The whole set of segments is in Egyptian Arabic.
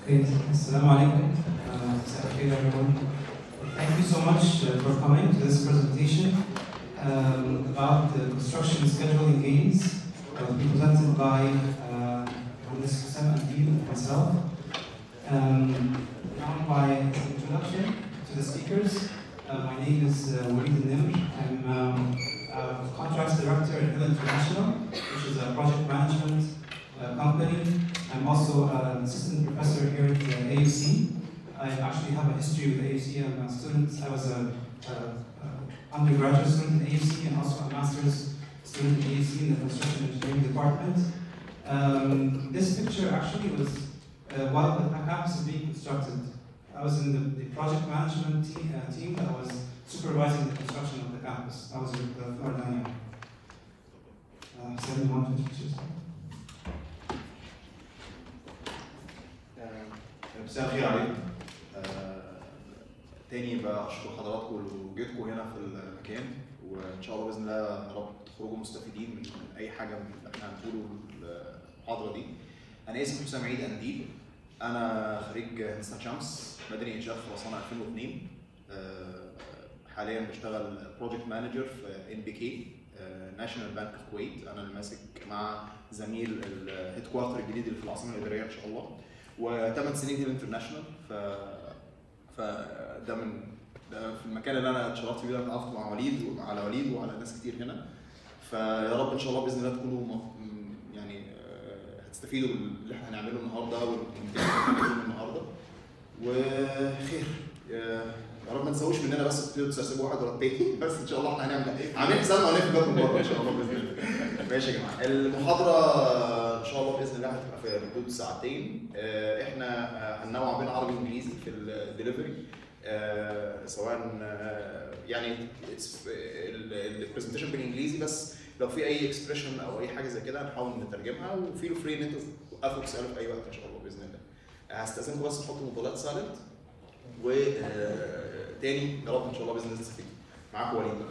Okay, Assalamu alaikum. Uh, Secretary, everyone. Thank you so much uh, for coming to this presentation um, about the construction scheduling games uh, presented by uh, Mr. Sam Adil and myself. Um, now by introduction to the speakers. Uh, my name is uh, Walid Nimr. I'm um, a contracts director at Hill International, which is a project management uh, company. I'm also an assistant professor here at the AUC. I actually have a history with AUC. I'm a student. I was a, a, a undergraduate student at AUC and also a master's student at AUC in the construction engineering department. Um, this picture actually was uh, while the campus is being constructed. I was in the, the project management team, uh, team that was supervising the construction of the campus. I was with uh, Florida. Uh, 71 pictures. مساء الخير عليكم آه، تاني بشكر حضراتكم لوجودكم هنا في المكان وان شاء الله باذن الله يا رب تخرجوا مستفيدين من اي حاجه من اللي احنا هنقوله المحاضره دي انا اسمي حسام عيد انديل انا خريج هندسه شمس مدني انشاء خرسانه 2002 آه، حاليا بشتغل بروجكت مانجر في ان بي كي ناشونال بانك اوف كويت انا اللي ماسك مع زميل الهيد كوارتر الجديد اللي في العاصمه الاداريه ان شاء الله وثمان سنين هيل انترناشونال ف فده من ده في المكان اللي انا اتشرفت بيه اتعرفت مع وليد وعلى وليد وعلى ناس كتير هنا فيا رب ان شاء الله باذن الله تكونوا م- يعني آه، هتستفيدوا باللي احنا هنعمله النهارده والامكانيات النهارده وخير آه، يا رب ما تنسوش مننا بس تبتدوا تسرسبوا واحد ورا التاني بس ان شاء الله احنا هنعمل عاملين حسابنا هنقفل باب من بره ان شاء الله باذن الله ماشي يا جماعه المحاضره ان شاء الله باذن الله هتبقى في حدود ساعتين آه، احنا آه، هننوع بين عربي وانجليزي في الدليفري سواء آه، يعني البرزنتيشن بالانجليزي بس لو في اي اكسبريشن او اي حاجه زي كده هنحاول نترجمها وفيلوا فري ان انتوا توقفوا تسالوا في اي وقت ان شاء الله باذن الله هستاذنكم بس تحطوا موبايلات سايلنت وتاني يا رب ان شاء الله باذن الله تستفيدوا معاكم وليد بقى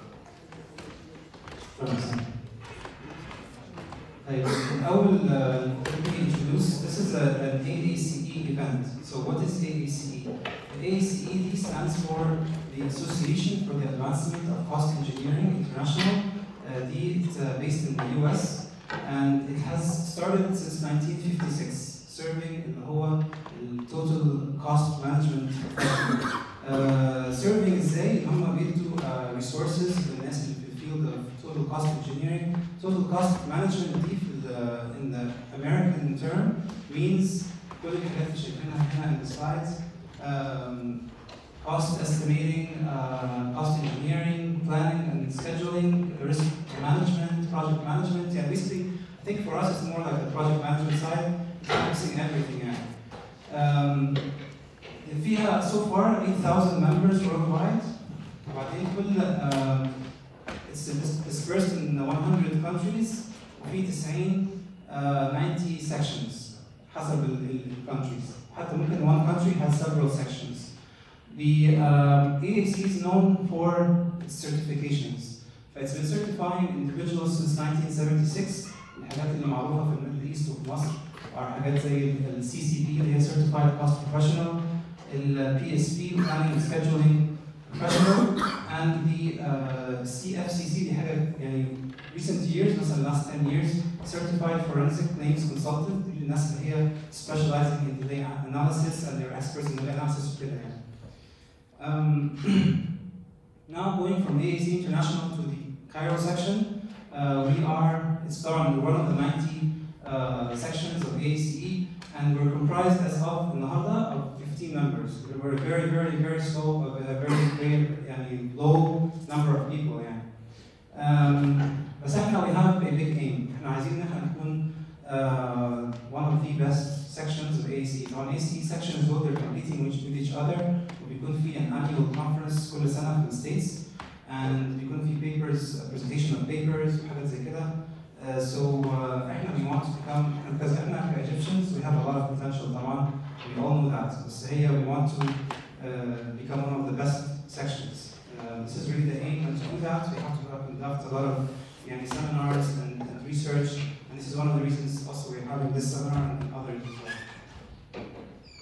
طيب الأول uh, let me introduce this is a, an AACE event. So what is AACE? The AACE stands for the Association for the Advancement of Cost Engineering International. Uh, the, it's uh, based in the US and it has started since 1956 serving اللي هو ال total cost management profession. Uh, serving ازاي؟ ان هم بيدوا uh, resources للناس اللي في الفيلد of total cost engineering total cost management دي في ال in the American term means كل الحاجات اللي شايفينها هنا in the slides um, cost estimating, uh, cost engineering, planning and scheduling, risk management, project management. Yeah, basically, I think for us it's more like the project management side, fixing everything out. Um, فيها so far 8,000 members worldwide. وبعدين كل um, it's dispersed in 100 countries وفي 90 uh, 90 sections حسب ال- ال- countries حتى ممكن one country has several sections the um, AAC is known for its certifications فايتس been certifying individuals since 1976 الحاجات اللي معروفه في الميدل ايست وفي مصر are حاجات زي ال CCP اللي هي Certified Cost Professional ال PSP Planning and Scheduling Professional and the uh, CFCC دي حاجه يعني recent years مثلا last 10 years certified forensic claims consultant دي الناس اللي هي specializing in delay analysis and they're experts in delay analysis وكده يعني. Um, now going from AAC International to the Cairo section, uh, we are it's done we're one of the 90 uh, sections of AACE and we're comprised as of النهارده of 15 members. We're a very very very slow, a very very يعني low number of people يعني. Um, بس احنا we have a big aim. احنا عايزين ان احنا نكون uh, one of the best sections of AAC. طبعا AAC sections دول they're competing with, with each other وبيكون في an annual conference كل سنة في الستيتس and بيكون في papers, a presentation of papers وحاجات زي كده. Uh, so uh, احنا we want to become because احنا ك Egyptians we have a lot of potential طبعا we all know that بس هي we want to uh, become one of the best sections. Uh, this is really the aim and to do that we have to conduct a lot of يعني seminars and, and research and this is one of the reasons also we're having this seminar and others as well.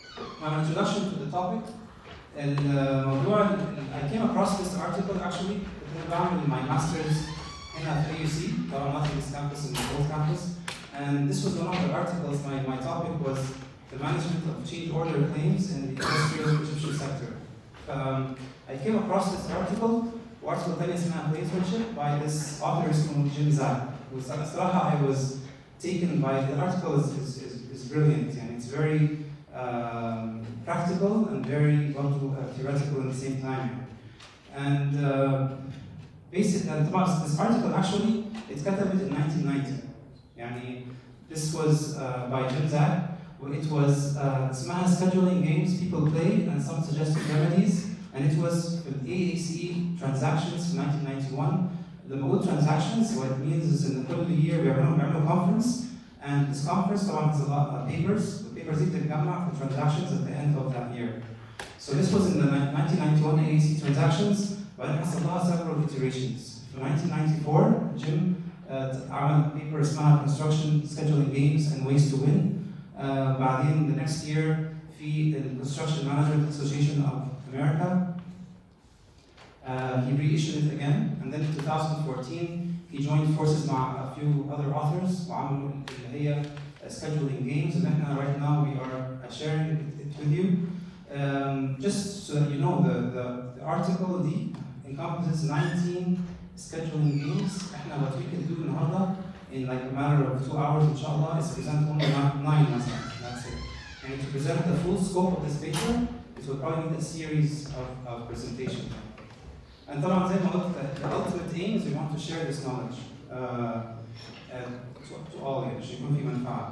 my introduction to the topic الموضوع I came across this article actually كنت بعمل my masters هنا في AUC طبعا Nottingham campus and the old campus and this was one of the articles my, my topic was the management of change order claims in the industrial Egyptian sector. Um, I came across this article وارتكل تاني اسمها Placemanship by this author اسمه Jim Zak. والصراحة I was taken by the article is, is, is, is brilliant and it's very um, practical and very well uh, theoretical at the same time. And uh, basic, and this article actually اتكتبت in 1990 يعني this was uh, by Jim Zak it was uh, اسمها scheduling games people play and some suggested remedies and it was for the AACE transactions في 1991 لما بقول transactions what it means is in كل year بيعملوا بيعملوا conference and this conference طبعا has a lot of papers the papers دي بتتجمع for transactions at the end of that year so this was in the 1991 AAC transactions بعدين حصل لها several iterations في 1994 Jim uh, عمل paper اسمها construction scheduling games and ways to win uh, بعدين the next year في the Construction Management Association of America uh, he reissued it again and then in 2014 he joined forces مع a few other authors وعملوا اللي هي scheduling games and احنا right now we are sharing it with you um, just so that you know the, the, the article D encompasses 19 scheduling games احنا what we can do النهارده in like a matter of two hours inshallah is present only nine مثلا that's it and to present the full scope of this paper it will probably need a series of, of presentation and طبعا زي ما قلت the ultimate aim is we want to share this knowledge uh, uh, to, to all يعني عشان يكون في منفعة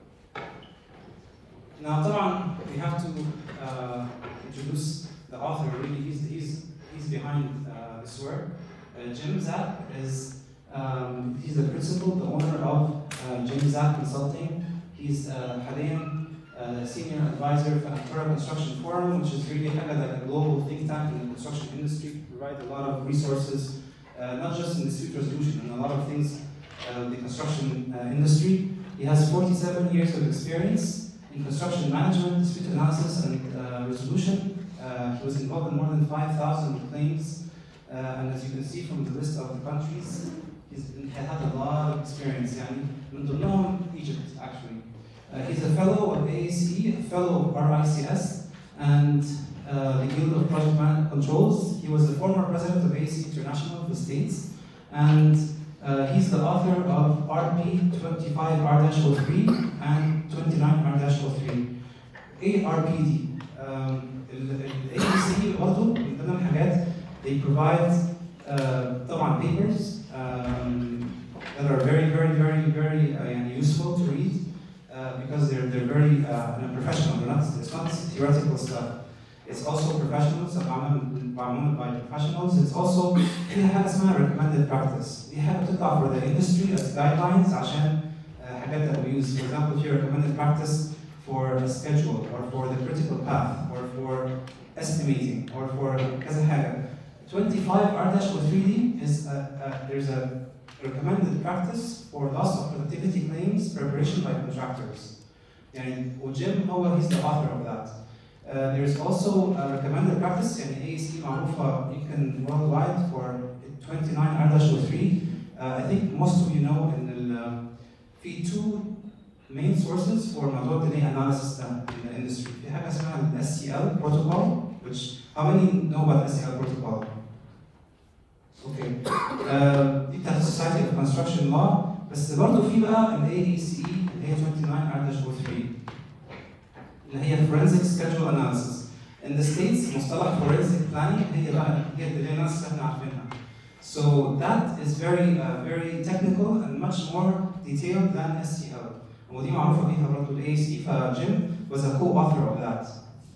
Now طبعا we have to uh, introduce the author really he's, he's, he's behind uh, this work uh, Jim Zapp is um, he's the principal, the owner of uh, Jim Zapp Consulting. He's uh, حاليا uh, senior advisor for Ankara Construction Forum, which is really kind of like a global think tank in the construction industry. Provide a lot of resources, uh, not just in dispute resolution, and a lot of things uh, the construction uh, industry. He has 47 years of experience in construction management, dispute analysis, and uh, resolution. Uh, he was involved in more than 5,000 claims, uh, and as you can see from the list of the countries, he's been, had a lot of experience. يعني من ضمنهم Egypt actually. Uh, he's a fellow of AACE, a fellow of RICS, and uh, the Guild of Project Man- Controls. He was the former president of AACE International of the States, and uh, he's the author of RP 25 R-03 and 29 R-03. ARPD. Um, ال- ال- AACE برضه من ضمن الحاجات they provide uh, طبعا papers um, that are very, very, very, very uh, يعني useful to read uh, because they're, they're very uh, you know, professional. They're not, it's not theoretical stuff. It's also professional, so معمول معمول by professionals. It's also فيها حاجة اسمها recommended practice. دي حاجة بتطلع for the industry as guidelines عشان uh, حاجات that we use. For example, if you recommended practice for a schedule or for the critical path or for estimating or for كذا حاجة. 25 R-3D is a, a, there's a recommended practice for loss of productivity claims preparation by contractors. يعني وجيم هو he's the author of that. Uh, there's also a recommended practice يعني AAC معروفة يمكن worldwide for 29 R-03. Uh, I think most of you know in ال في two main sources for موضوع delay analysis ده in the industry. في حاجة اسمها ال SCL protocol which how many know about SCL protocol? اوكي آه، دي بتاعت Society of Construction Law بس برضه في بقى ال AECE اللي هي 29 R-03 اللي هي Forensic Schedule Analysis. In the States مصطلح Forensic Planning هي بقى هي اللي الناس احنا عارفينها. So that is very uh, very technical and much more detailed than SCL. ودي معروفة بيها برضه ال AEC فجيم was a co-author of that.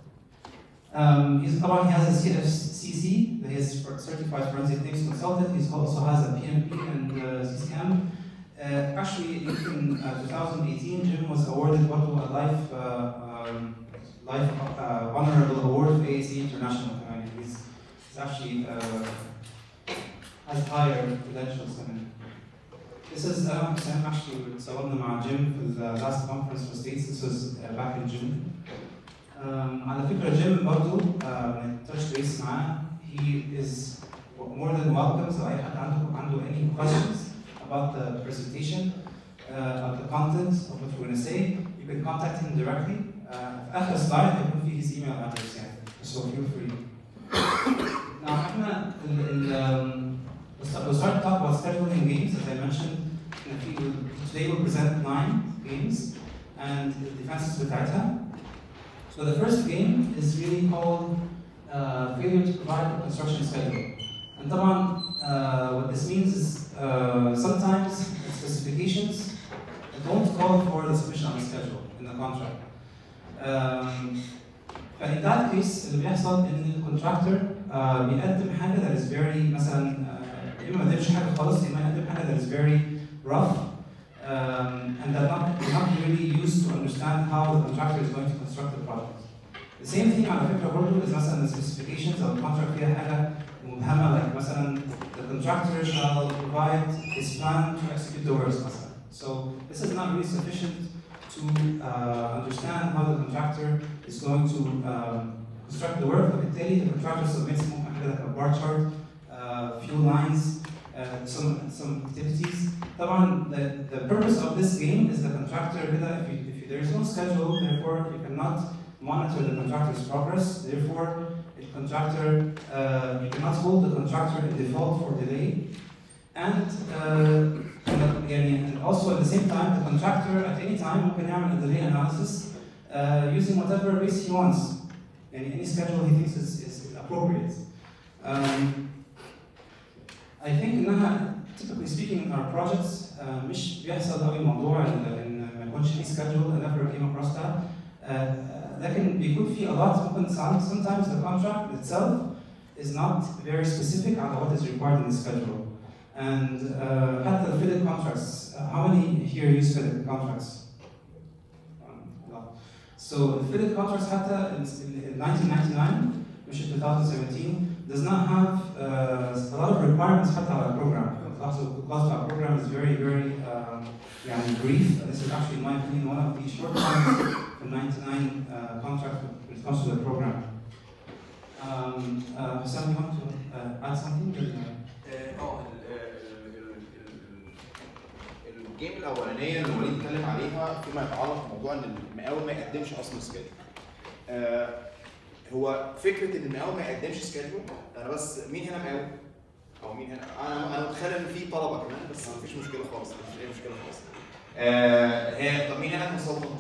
Um, he's طبعا he has a CFCC, he is certified forensic claims consultant. He also has a PMP and uh, CCM. Uh, actually, in uh, 2018, Jim was awarded برضه a life uh, um, life uh, honorable award for AAC International. Uh, he's, he's actually uh, has higher credentials than him. This is uh, Sam actually صورنا مع Jim في the last conference for states. This was uh, back in June. Um, على فكرة جيم برضو تاتش بيس معاه he is more than welcome so أي حد عنده عنده any questions about the presentation uh, of the content of what we're going to say you can contact him directly uh, في آخر سلايد هيكون فيه his email address يعني so feel free now احنا ال ال um, we'll start to talk about scheduling games as I mentioned احنا في today we'll present nine games and the defenses بتاعتها So the first game is really called uh, failure to provide a construction schedule. And طبعا uh, what this means is uh, sometimes the specifications don't call for the submission of a schedule in the contract. Um, فإن that case اللي بيحصل إن الكونتراكتور uh, بيقدم حاجة that is very مثلا uh, يا إما ما يقدمش حاجة خالص يا إما يقدم حاجة that is very rough um, and that not, they're not really used to understand how the contractor is going to construct the project. The same thing على فكرة برضه is مثلا the specifications أو الكونتراكت فيها حاجة مبهمة like مثلا the contractor shall provide his plan to execute the works مثلا. So this is not really sufficient to uh, understand how the contractor is going to um, construct the work. فبالتالي the contractor submits ممكن حاجة like a bar chart, uh, few lines, uh, some some activities. طبعا the, the purpose of this game is the contractor كده if, you, if there is no schedule therefore you cannot monitor the contractor's progress therefore the contractor uh, you cannot hold the contractor in default for delay and uh, يعني and also at the same time the contractor at any time ممكن يعمل a delay analysis uh, using whatever base he wants يعني any schedule he thinks is, is appropriate um, I think انها typically speaking in our projects uh, مش بيحصل قوي موضوع ان إن ما يكونش في schedule I never came across that uh, لكن بيكون في a lot ممكن some- sometimes the contract itself is not very specific على what is required in the schedule and uh, حتى the fitted contracts uh, how many here use fitted contracts? Um, a lot. So the fitted contracts حتى in, in 1999 مش in 2017 does not have uh, a lot of requirements حتى على البروجرام. Also, because our program is very, very um, يعني brief. This is actually, in my opinion, one of the shortcomings from 99 uh, contracts when it comes to the program. Um, uh, Hassan, you want to uh, add something? اه اه ال- ال- ال- ال- الجيم الاولانيه اللي وليد اتكلم عليها فيما يتعلق بموضوع ان المقاول ما يقدمش اصلا سكيدول. آه هو فكره ان المقاول ما يقدمش سكيدول انا بس مين هنا مقاول؟ او مين هنا؟ انا انا متخيل ان في طلبه كمان بس مفيش مشكله خالص مفيش اي مشكله خالص. آه هي طب مين هنا كونسلتنت؟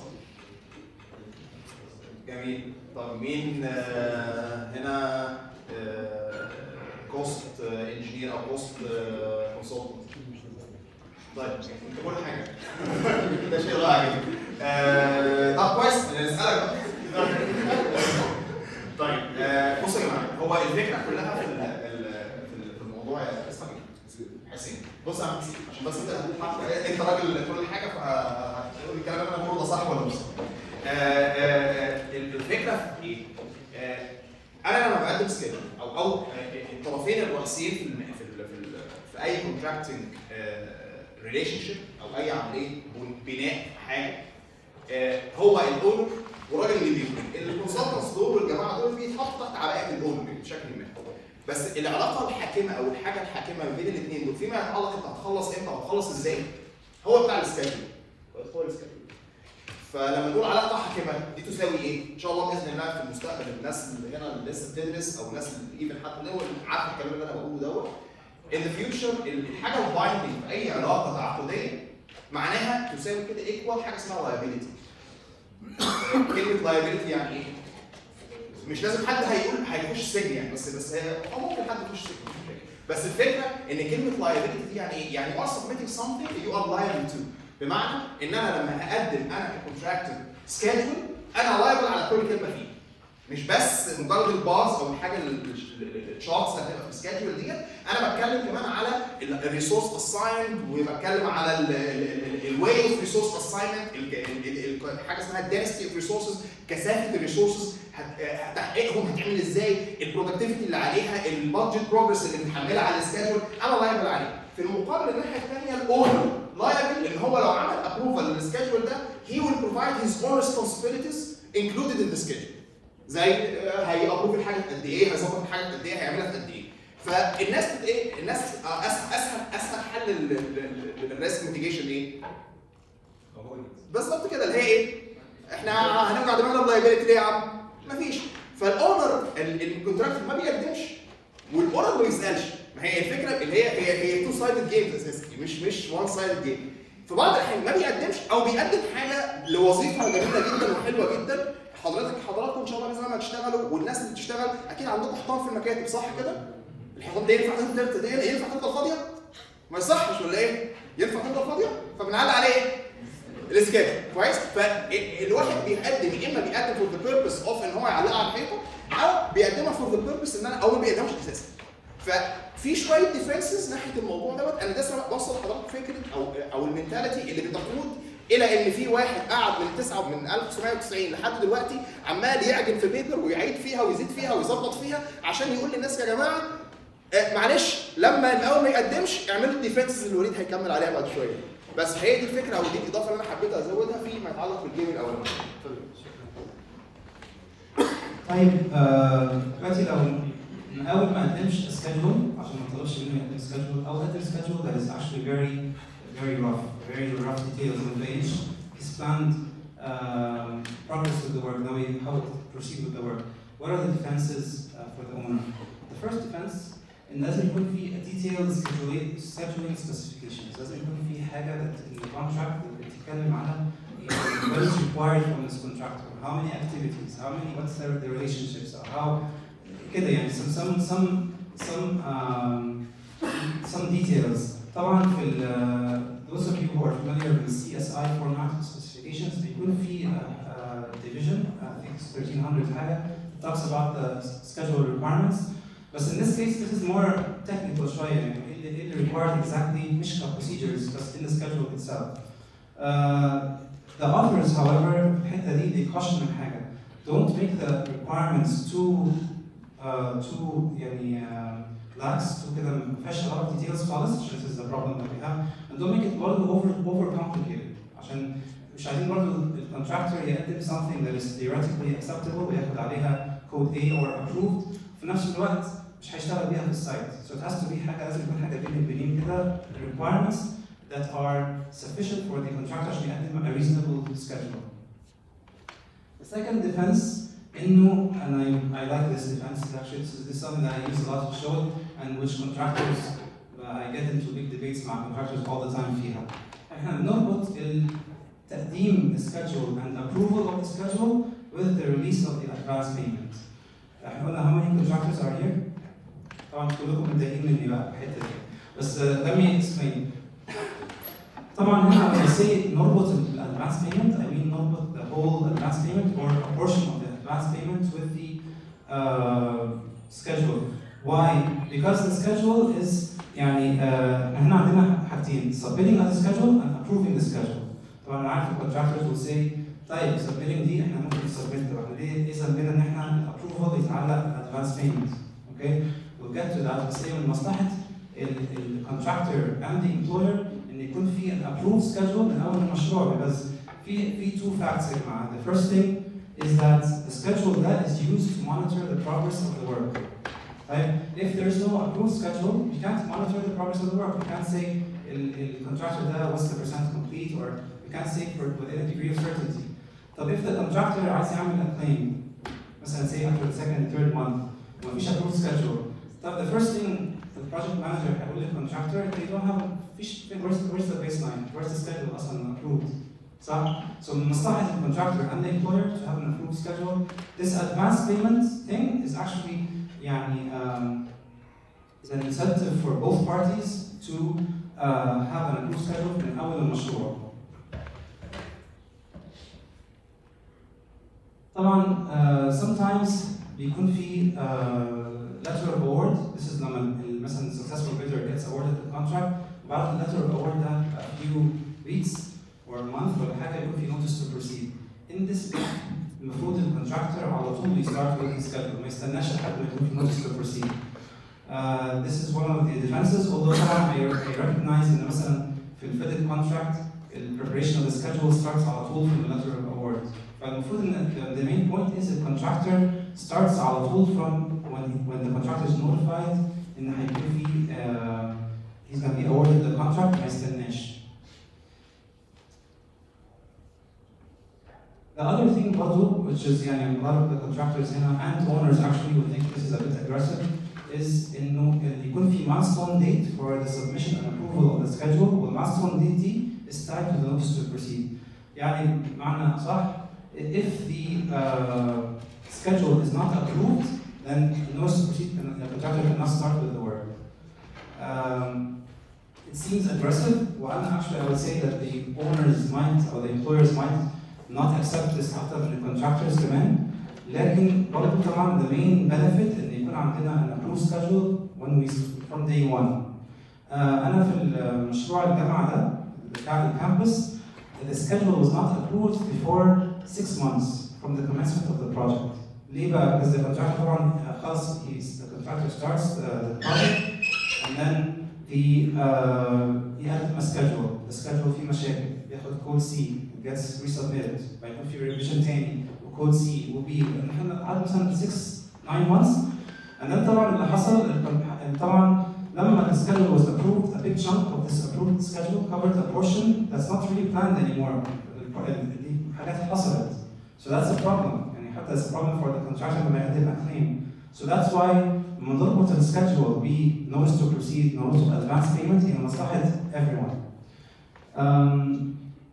جميل طب مين آه هنا كوست انجينير او كوست كونسلتنت طيب انت كل حاجه ده شيء رائع جدا آه، طب كويس نسالك بقى طيب آه، بصوا يا جماعه هو الفكره كلها في ال- ال- في ال- في الموضوع يا اسمك ايه؟ حسين بص يا عم حسين عشان بس انت انت راجل كل حاجه فهتقول الكلام اللي انا بقوله ده صح ولا مش صح؟ آه، آه، آه، الفكره في ايه؟ آه، انا لما بقدم سكيل او او آه، الطرفين الرئيسيين في الم- في ال- في, ال- في اي كونتراكتنج ريليشن شيب او اي عمليه بناء حاجه آه، هو الاونر والراجل اللي بيبني الكونسلتنتس دول والجماعه دول بيتحطوا تحت عباءه الاونر بشكل ما بس العلاقه الحاكمه او الحاجه الحاكمه ما بين الاثنين دول فيما يتعلق انت هتخلص امتى وهتخلص ازاي هو بتاع السكادول هو السكادول فلما نقول علاقه حاكمه دي تساوي ايه؟ ان شاء الله باذن الله في المستقبل الناس اللي هنا اللي لسه بتدرس او الناس اللي ايفن حتى اللي هو عارف الكلام اللي انا بقوله دوت in the future الحاجه البايندنج في اي علاقه تعاقديه معناها تساوي كده ايكوال حاجه اسمها liability. كلمه liability يعني ايه؟ مش لازم حد هيقول هيخش سجن يعني بس بس هي او ممكن حد يخش سجن مش فاكر. بس الفكره ان كلمه liability دي يعني ايه؟ يعني you are submitting something you are liable to بمعنى ان انا لما اقدم انا ككونتراكتور سكادول انا لايبل على كل كلمه فيه مش بس مجرد البارز او الحاجه الشارتس اللي هتبقى في السكادول ديت انا بتكلم كمان على الريسورس اسايند وبتكلم على الواي اوف ريسورس اساينمنت حاجه اسمها الدنستي اوف ريسورسز كثافه الريسورسز تحقيقهم هتعمل ازاي البرودكتيفيتي اللي عليها البادجت بروجرس اللي متحمله على السكادول انا لايبل عليه في المقابل الناحيه الثانيه الاونر liable ان هو لو عمل approval للسكادول ده he will provide his own responsibilities included in the schedule زي آه، هيابروف الحاجه في قد ايه هيظبط الحاجه في قد ايه هيعملها في قد ايه فالناس بت ايه الناس آه، اسهل اسهل اسهل حل للريسك ميتيجيشن ايه بالظبط كده اللي هي ايه احنا هنوجع دماغنا بلايبيلتي ليه يا عم مفيش فالاونر الكونتراكت ما بيقدمش والاونر ما بيسالش ما هي الفكره اللي هي هي هي تو سايدد جيمز اساسا مش مش وان سايدد جيم في بعض الاحيان ما بيقدمش او بيقدم حاجه لوظيفه جميله جدا وحلوه جدا حضرتك حضراتكم ان شاء الله باذن الله لما تشتغلوا والناس اللي بتشتغل اكيد عندكم حيطان في المكاتب صح كده؟ الحيطان دي ينفع تفضل دي ينفع تفضل فاضيه؟ ما يصحش ولا ايه؟ ينفع تفضل فاضيه؟ فبنعلق عليه ايه؟ الاسكات كويس؟ فالواحد بيقدم يا اما بيقدم فور ذا بيربس اوف ان هو يعلقها على الحيطه او بيقدمها فور ذا بيربس ان انا او ما بيقدمش اساسا. ففي شويه ديفنسز ناحيه الموضوع دوت انا ده بوصل لحضرتك فكره او او المنتاليتي اللي بتقود الى ان في واحد قعد من 9 من 1990 لحد دلوقتي عمال يعجن في بيبر ويعيد فيها ويزيد فيها ويظبط فيها عشان يقول للناس يا جماعه آه، معلش لما الاول ما يقدمش اعملوا الديفنسز اللي الوليد هيكمل عليها بعد شويه بس هي دي الفكره او دي الاضافه اللي انا حبيت ازودها فيما يتعلق بالجيم الاولاني اتفضل. طيب آه، دلوقتي لو من اول ما قدمش سكادجول عشان ما طلبش منه يقدم سكادجول او قدم سكادجول that is actually very very rough very rough details on the page he's planned um, progress with the work now we how to proceed with the work what are the defenses uh, for the owner the first defense ان لازم يكون في detailed scheduling scheduling specifications لازم يكون في حاجه that in the contract اللي بتتكلم عنها يعني what is required from this contractor how many activities how many what's the, the relationships or how كده يعني some some some some um, some details طبعا في ال uh, those of you who are familiar with CSI format specifications بيكون في uh, uh, division I think it's 1300 حاجه talks about the schedule requirements but in this case this is more technical شويه يعني it, it required exactly مش procedures but in the schedule itself uh, the authors however في الحته دي they caution من حاجه don't make the requirements too uh, too يعني uh, lax too كده ما فيهاش a lot of details خالص عشان this is the problem that we have and don't make it برضه over over complicated عشان مش عايزين برضه الكونتراكتور يقدم something that is theoretically acceptable وياخد عليها code A or approved في نفس الوقت مش هيشتغل بيها في السايت so it has to be حاجه لازم يكون حاجه بين البنين كده requirements that are sufficient for the contractor عشان يقدم a reasonable schedule. The second defense انه and I, I like this defense actually this is, this is something that I use a lot to show it and which contractors uh, I get into big debates مع contractors all the time فيها. احنا بنربط التقديم schedule and approval of the schedule with the release of the advance payment. احنا قلنا how many contractors are here؟ طبعا كلكم متضايقين مني بقى في الحته دي. بس uh, let me explain. طبعا هنا when I say نربط الادفانس payment I mean نربط the whole advance payment or a portion of the advance payment with the uh, schedule. Why? Because the schedule is يعني uh, هنا عندنا حاجتين submitting the schedule and approving the schedule. طبعا انا عارف الكونتراكتورز will say طيب submitting دي احنا ممكن نسبمت احنا ليه ليه سمينا ان احنا الابروفال يتعلق advance payment. Okay? We'll get to that بس هي من مصلحه الكونتراكتور and the employer ان يكون في an approved schedule من اول المشروع because في في two facts يا جماعه the first thing is that the schedule that is used to monitor the progress of the work right if there is no approved schedule you can't monitor the progress of the work you can't say ال- ال- contractor ده what's the percent complete or you can't say for within a degree of certainty طب if the contractor عايز يعمل a claim مثلا say after the second third month ومفيش approved schedule طب the first thing the project manager هيقول للcontractor they don't have فيش where's, where's the baseline where's the schedule اصلا approved صح؟ So من مصلحة الcontractor and the employer to have an approved schedule this advance payment thing is actually يعني um, is an incentive for both parties to uh, have an approved schedule من أول المشروع. طبعا uh, sometimes بيكون في uh, letter of award this is لما ال- مثلا successful bidder gets awarded the contract بعد ال letter of award ده a few weeks or a month ولا حاجه يكون في notice to proceed in this week المفروض الكونتراكتور على طول يستارت with the schedule ما يستناش لحد ما يكون في notice to proceed Uh, this is one of the defenses although طبعا I, I recognize ان مثلا في الفيدد contract the preparation of the schedule starts على طول from the letter of award فالمفروض ان the- the main point is the contractor starts على طول from when when the contractor is notified ان هيكون في uh, he's gonna be awarded the contract ما يستناش. The other thing برضه which is يعني a lot of the contractors هنا and owners actually would think this is a bit aggressive is انه يكون في milestone date for the submission and approval of the schedule والmilestone date دي is tied to the notice to proceed. يعني معنى صح if the uh, schedule is not approved then the notice to proceed can, the contractor cannot start with the work. Um, it seems aggressive and actually I would say that the owners might or the employers might not accept this حتى من الكونتراكتورز كمان لكن برضه طبعا the main benefit ان يكون عندنا an approved schedule when we from day one. Uh, انا في المشروع الجامعه ده بتاع الكامبس the schedule was not approved before six months from the commencement of the project. ليه بقى؟ Because the contractor طبعا خلاص he's, the contractor starts the, the project and then the uh, يقدم a schedule. The schedule فيه مشاكل بياخد كود سي gets resubmitted بعدين في revision تاني وكود سي وبي احنا قعدنا مثلا 6 9 months and then طبعا اللي حصل طبعا لما the schedule was approved, a big chunk of this approved schedule covered a portion that's not really planned anymore. دي حاجات حصلت. So that's a problem. يعني حتى it's a problem for the contractor لما يقدم a claim. So that's why لما نربط ال schedule ب notice to proceed, notice to advance payment هي مصلحة everyone. Um,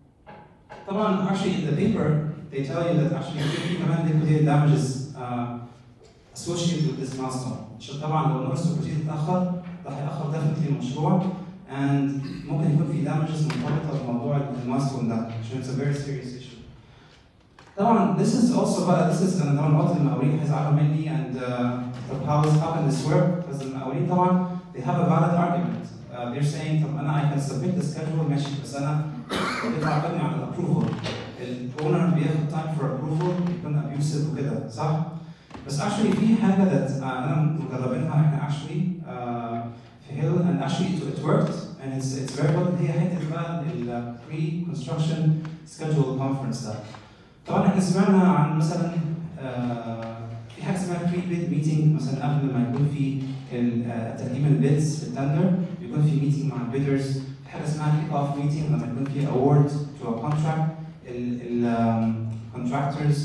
طبعا actually in the paper they tell you that actually في كمان liquidated damages uh, associated with this milestone. عشان طبعا لو notice to proceed اتأخر ده هيأخر definitely المشروع and ممكن يكون في damages مرتبطة بموضوع الماستون ده عشان it's a very serious issue. طبعا this is also بقى this is انا طبعا قلت المقاولين هيزعلوا مني and uh, طب how is how can this work؟ because المقاولين طبعا they have a valid argument. Uh, they're saying طب انا I can submit the schedule ماشي بس انا بيطلع مني على الابروفل. الاونر بياخد time for approval بيكون abusive وكده صح؟ بس actually في حاجة that uh, أنا مجربينها إحنا actually uh, في هيل and actually it, it worked and it's it's very good هي حتة بقى ال pre construction schedule conference ده. طبعا إحنا سمعنا عن مثلا uh, في حاجة اسمها pre bid meeting مثلا قبل ما يكون في تقديم البيدز في التندر بيكون في meeting مع البيدرز في حاجة اسمها kick off meeting لما يكون في award to a contract ال ال contractors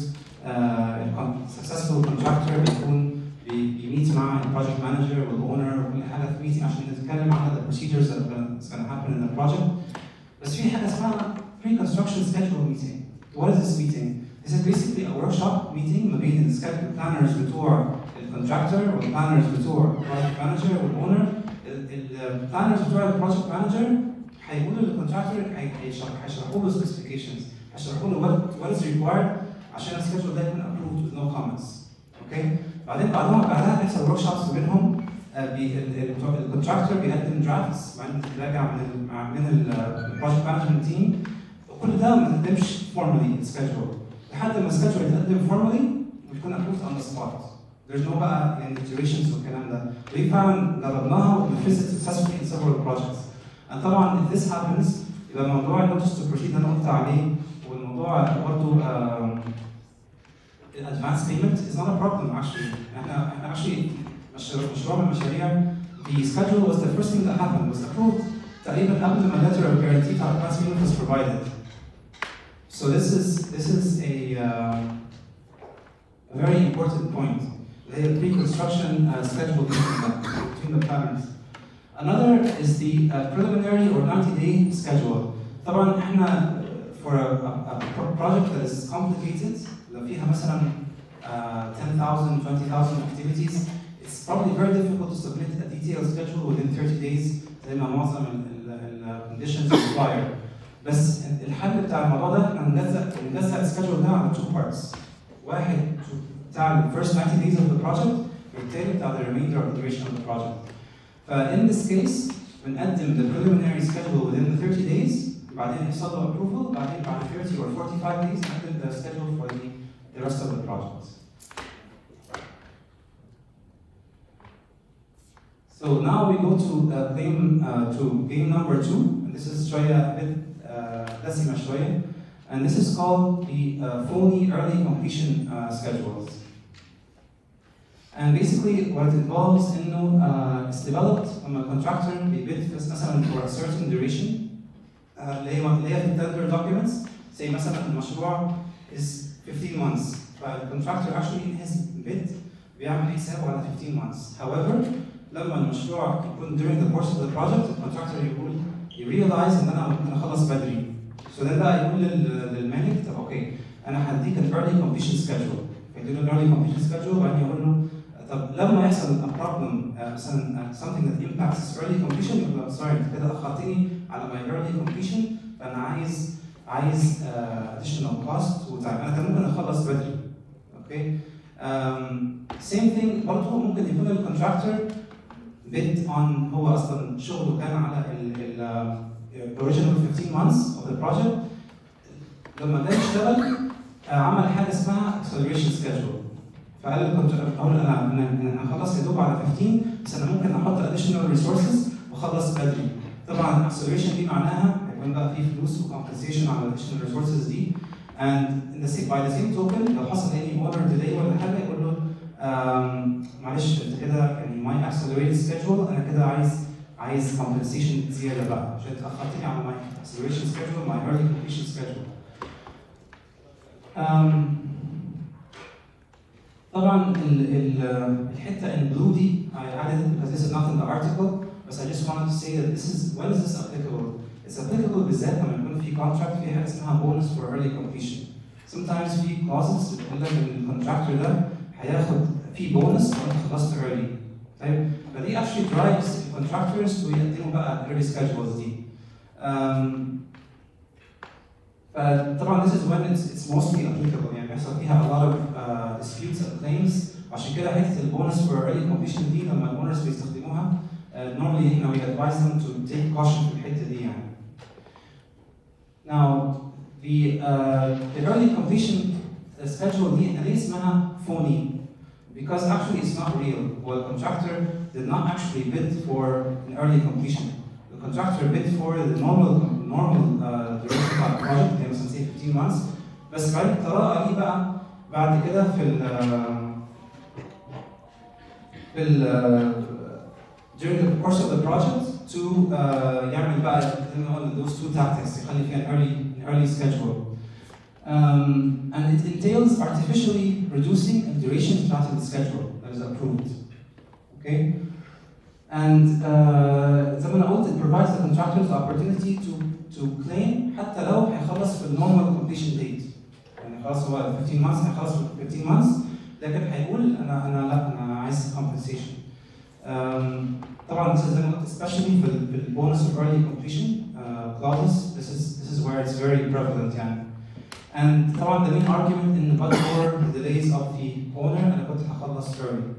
السكسسفول كونتراكتور بيكون بيميت مع البروجكت مانجر والاونر وكل حاجه في ميتنج عشان نتكلم عن the procedures that is going to happen in the project بس في حاجه اسمها pre-construction schedule meeting. What is this meeting? This is basically a workshop meeting ما بين السكادول planners بتوع الكونتراكتور والplanners بتوع البروجكت مانجر والاونر البلانرز بتوع البروجكت مانجر هيقولوا للكونتراكتور هيشرحوا له specifications هيشرحوا له what, what is required عشان السكيدجول ده يكون approved with no comments اوكي بعدين بعدها بعدها بيحصل ورك شوبس بينهم الكونتراكتور بيقدم درافتس بعدين بتراجع من ال من البروجكت مانجمنت تيم وكل ده ما تقدمش فورمالي السكيدجول لحد ما السكيدجول يتقدم فورمالي ويكون approved on the spot There's no بقى يعني iterations والكلام ده we found جربناها ونفذت successfully in several projects and طبعا if this happens يبقى موضوع النوتس تو بروسيد اللي انا قلت عليه والموضوع برضه الادفانس بيمنت is not a problem actually احنا احنا actually مشروع من المشاريع the schedule was the first thing that happened was approved تقريبا قبل ما letter of guarantee بتاع advance payment was provided so this is this is a uh, a very important point اللي هي pre-construction uh, schedule between the planners Another is the uh, preliminary or 90-day schedule. طبعا احنا for a, a, a project that is complicated لو فيها مثلا uh, 10,000 20,000 activities it's probably very difficult to submit a detailed schedule within 30 days زي ما معظم ال ال conditions require. بس الحل بتاع الموضوع ده احنا بنجزأ بنجزأ السكجول ده على two parts. واحد بتاع ال first 90 days of the project والتاني بتاع the remainder of the duration of the project. فإن this case بنقدم the preliminary schedule within the 30 days بعدين يحصل له approval بعدين بعد 30 or 45 days نقدم the schedule for the, the rest of the project. So now we go to uh, game uh, to game number two, and this is شوية a bit uh, دسمة شوية, and this is called the uh, phony early completion uh, schedules. And basically what it involves انه uh, it's developed لما contractor بيبيد مثلا for a certain duration uh, اللي هي اللي هي في التندر documents say مثلا المشروع is 15 months فالcontractor actually in his bid بيعمل حسابه على 15 months however لما المشروع يكون during the course of the project الكونتراكتور يقول يريلايز ان انا ممكن اخلص بدري so then بقى يقول لل- للمالك طب اوكي انا هديك ال early completion schedule فيديله ال early completion schedule وبعدين يقول له طب لما يحصل a problem آه، مثلا آه، something that impacts this early completion يقول له sorry انت كده اخرتني على my early completion فانا عايز عايز uh, additional cost وتعب انا كان ممكن اخلص بدري اوكي um, same thing برضه ممكن يكون الكونتراكتور bid on هو اصلا شغله كان على ال ال uh, original 15 months of the project لما جاي يشتغل uh, عمل حاجه اسمها acceleration schedule فقال الكونتراكتور اقول انا انا انا هخلص يا دوب على 15 بس انا ممكن احط additional resources واخلص بدري طبعا acceleration دي معناها هيكون بقى في فلوس وكومبنسيشن على additional resources دي and in the same, by the same token لو حصل any order delay ولا حاجه يقول له um, معلش انت كده يعني my accelerated schedule انا كده عايز عايز compensation زياده بقى عشان اتاخرتني على my acceleration schedule my early completion schedule. Um, طبعا ال ال الحته in blue دي I added it because this is not in the article but I just wanted to say that this is when is this applicable? It's applicable بالذات لما يكون في contract في حاجه اسمها bonus for early completion. Sometimes في clauses بتقول لك ان الكونتراكتور ده هياخد في بونس لو انت خلصت early. طيب فدي actually drives contractors to يقدموا بقى early schedules دي. Um, فطبعا this is when it's, it's mostly applicable يعني بيحصل فيها a lot of uh, disputes and claims عشان كده حته البونس for early completion دي لما الاونرز بيستخدموها uh, normally you know we advise them to take caution في الحته دي يعني. Now the uh, the early completion schedule دي ليه اسمها phony because actually it's not real. Well, contractor did not actually bid for an early completion. The contractor bid for the normal normal uh, duration of the project, they مثلا say 15 months. بس بعد الطلاقه دي بقى بعد كده في ال في ال during the course of the project to uh, يعمل بقى زي ما قلنا those two tactics يخلي فيها an early an early schedule. Um, and it entails artificially reducing the duration bتاعت the schedule that is approved. Okay? And uh, زي ما انا قلت it provides the contractors the opportunity to to claim حتى لو هيخلص في normal completion date. يعني خلاص هو 15 months هيخلص في 15 months لكن هيقول انا انا لا انا عايز compensation. Um, طبعا this is زي ما قلت especially في ال- في البونus of early completion uh, clauses this is this is where it's very prevalent يعني. And طبعا the main argument in but for the delays of the owner انا كنت هخلص early.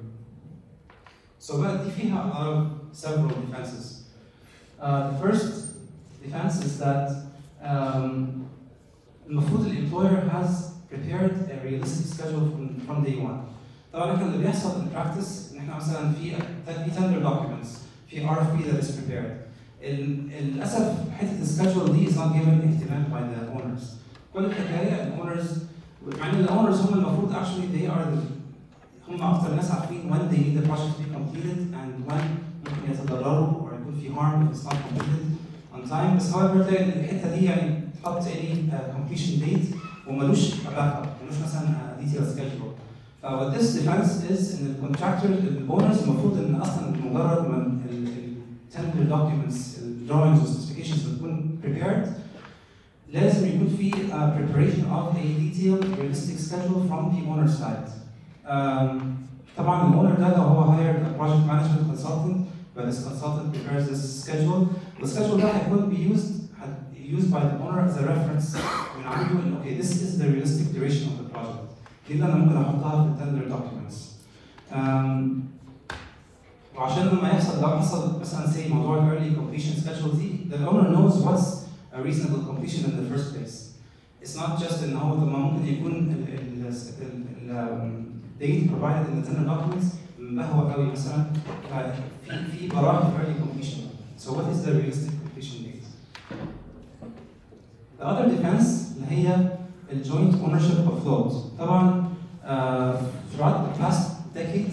So بقى دي فيها a lot of several defenses. Uh, the first defense is that um, المفروض الemployer has prepared a realistic schedule from, from day one. طبعا احنا اللي بيحصل in practice ان احنا مثلا في في tender documents في RFP that is prepared. ال- للاسف حته السكادجول دي is not given اهتمام by the owners. كل الحكايه الاونرز مع ان الاونرز هم المفروض actually they are the هم اكتر ناس عارفين when they need the project to be completed and when ممكن يتضرروا or يكون في harm if it's not completed on time بس however تلاقي إن الحته دي يعني تحط any uh, completion date وملوش a backup ملوش مثلا a detailed schedule ف what this defense is ان الكونتراكتور الاونرز المفروض ان اصلا مجرد ما ال- ال- tender documents ال drawings و specifications بتكون prepared لازم يكون في uh, preparation of a detailed realistic schedule from the owner side. Um, طبعا الاونر ده لو هو hired a project management consultant but this consultant prepares this schedule والschedule ده هيكون be used used by the owner as a reference من عنده ان okay this is the realistic duration of the project دي اللي انا ممكن احطها في tender documents. Um, وعشان لما يحصل لو حصل مثلا say موضوع ال early completion schedule دي the owner knows what's a reasonable completion in the first place. It's not just ان هو طب ما ممكن يكون ال ال ال ال date provided in the tender documents مبهوى قوي مثلا ففي في براح في early completion. So what is the realistic completion date? The other defense اللي هي ال joint ownership of float. طبعا uh, throughout the past decades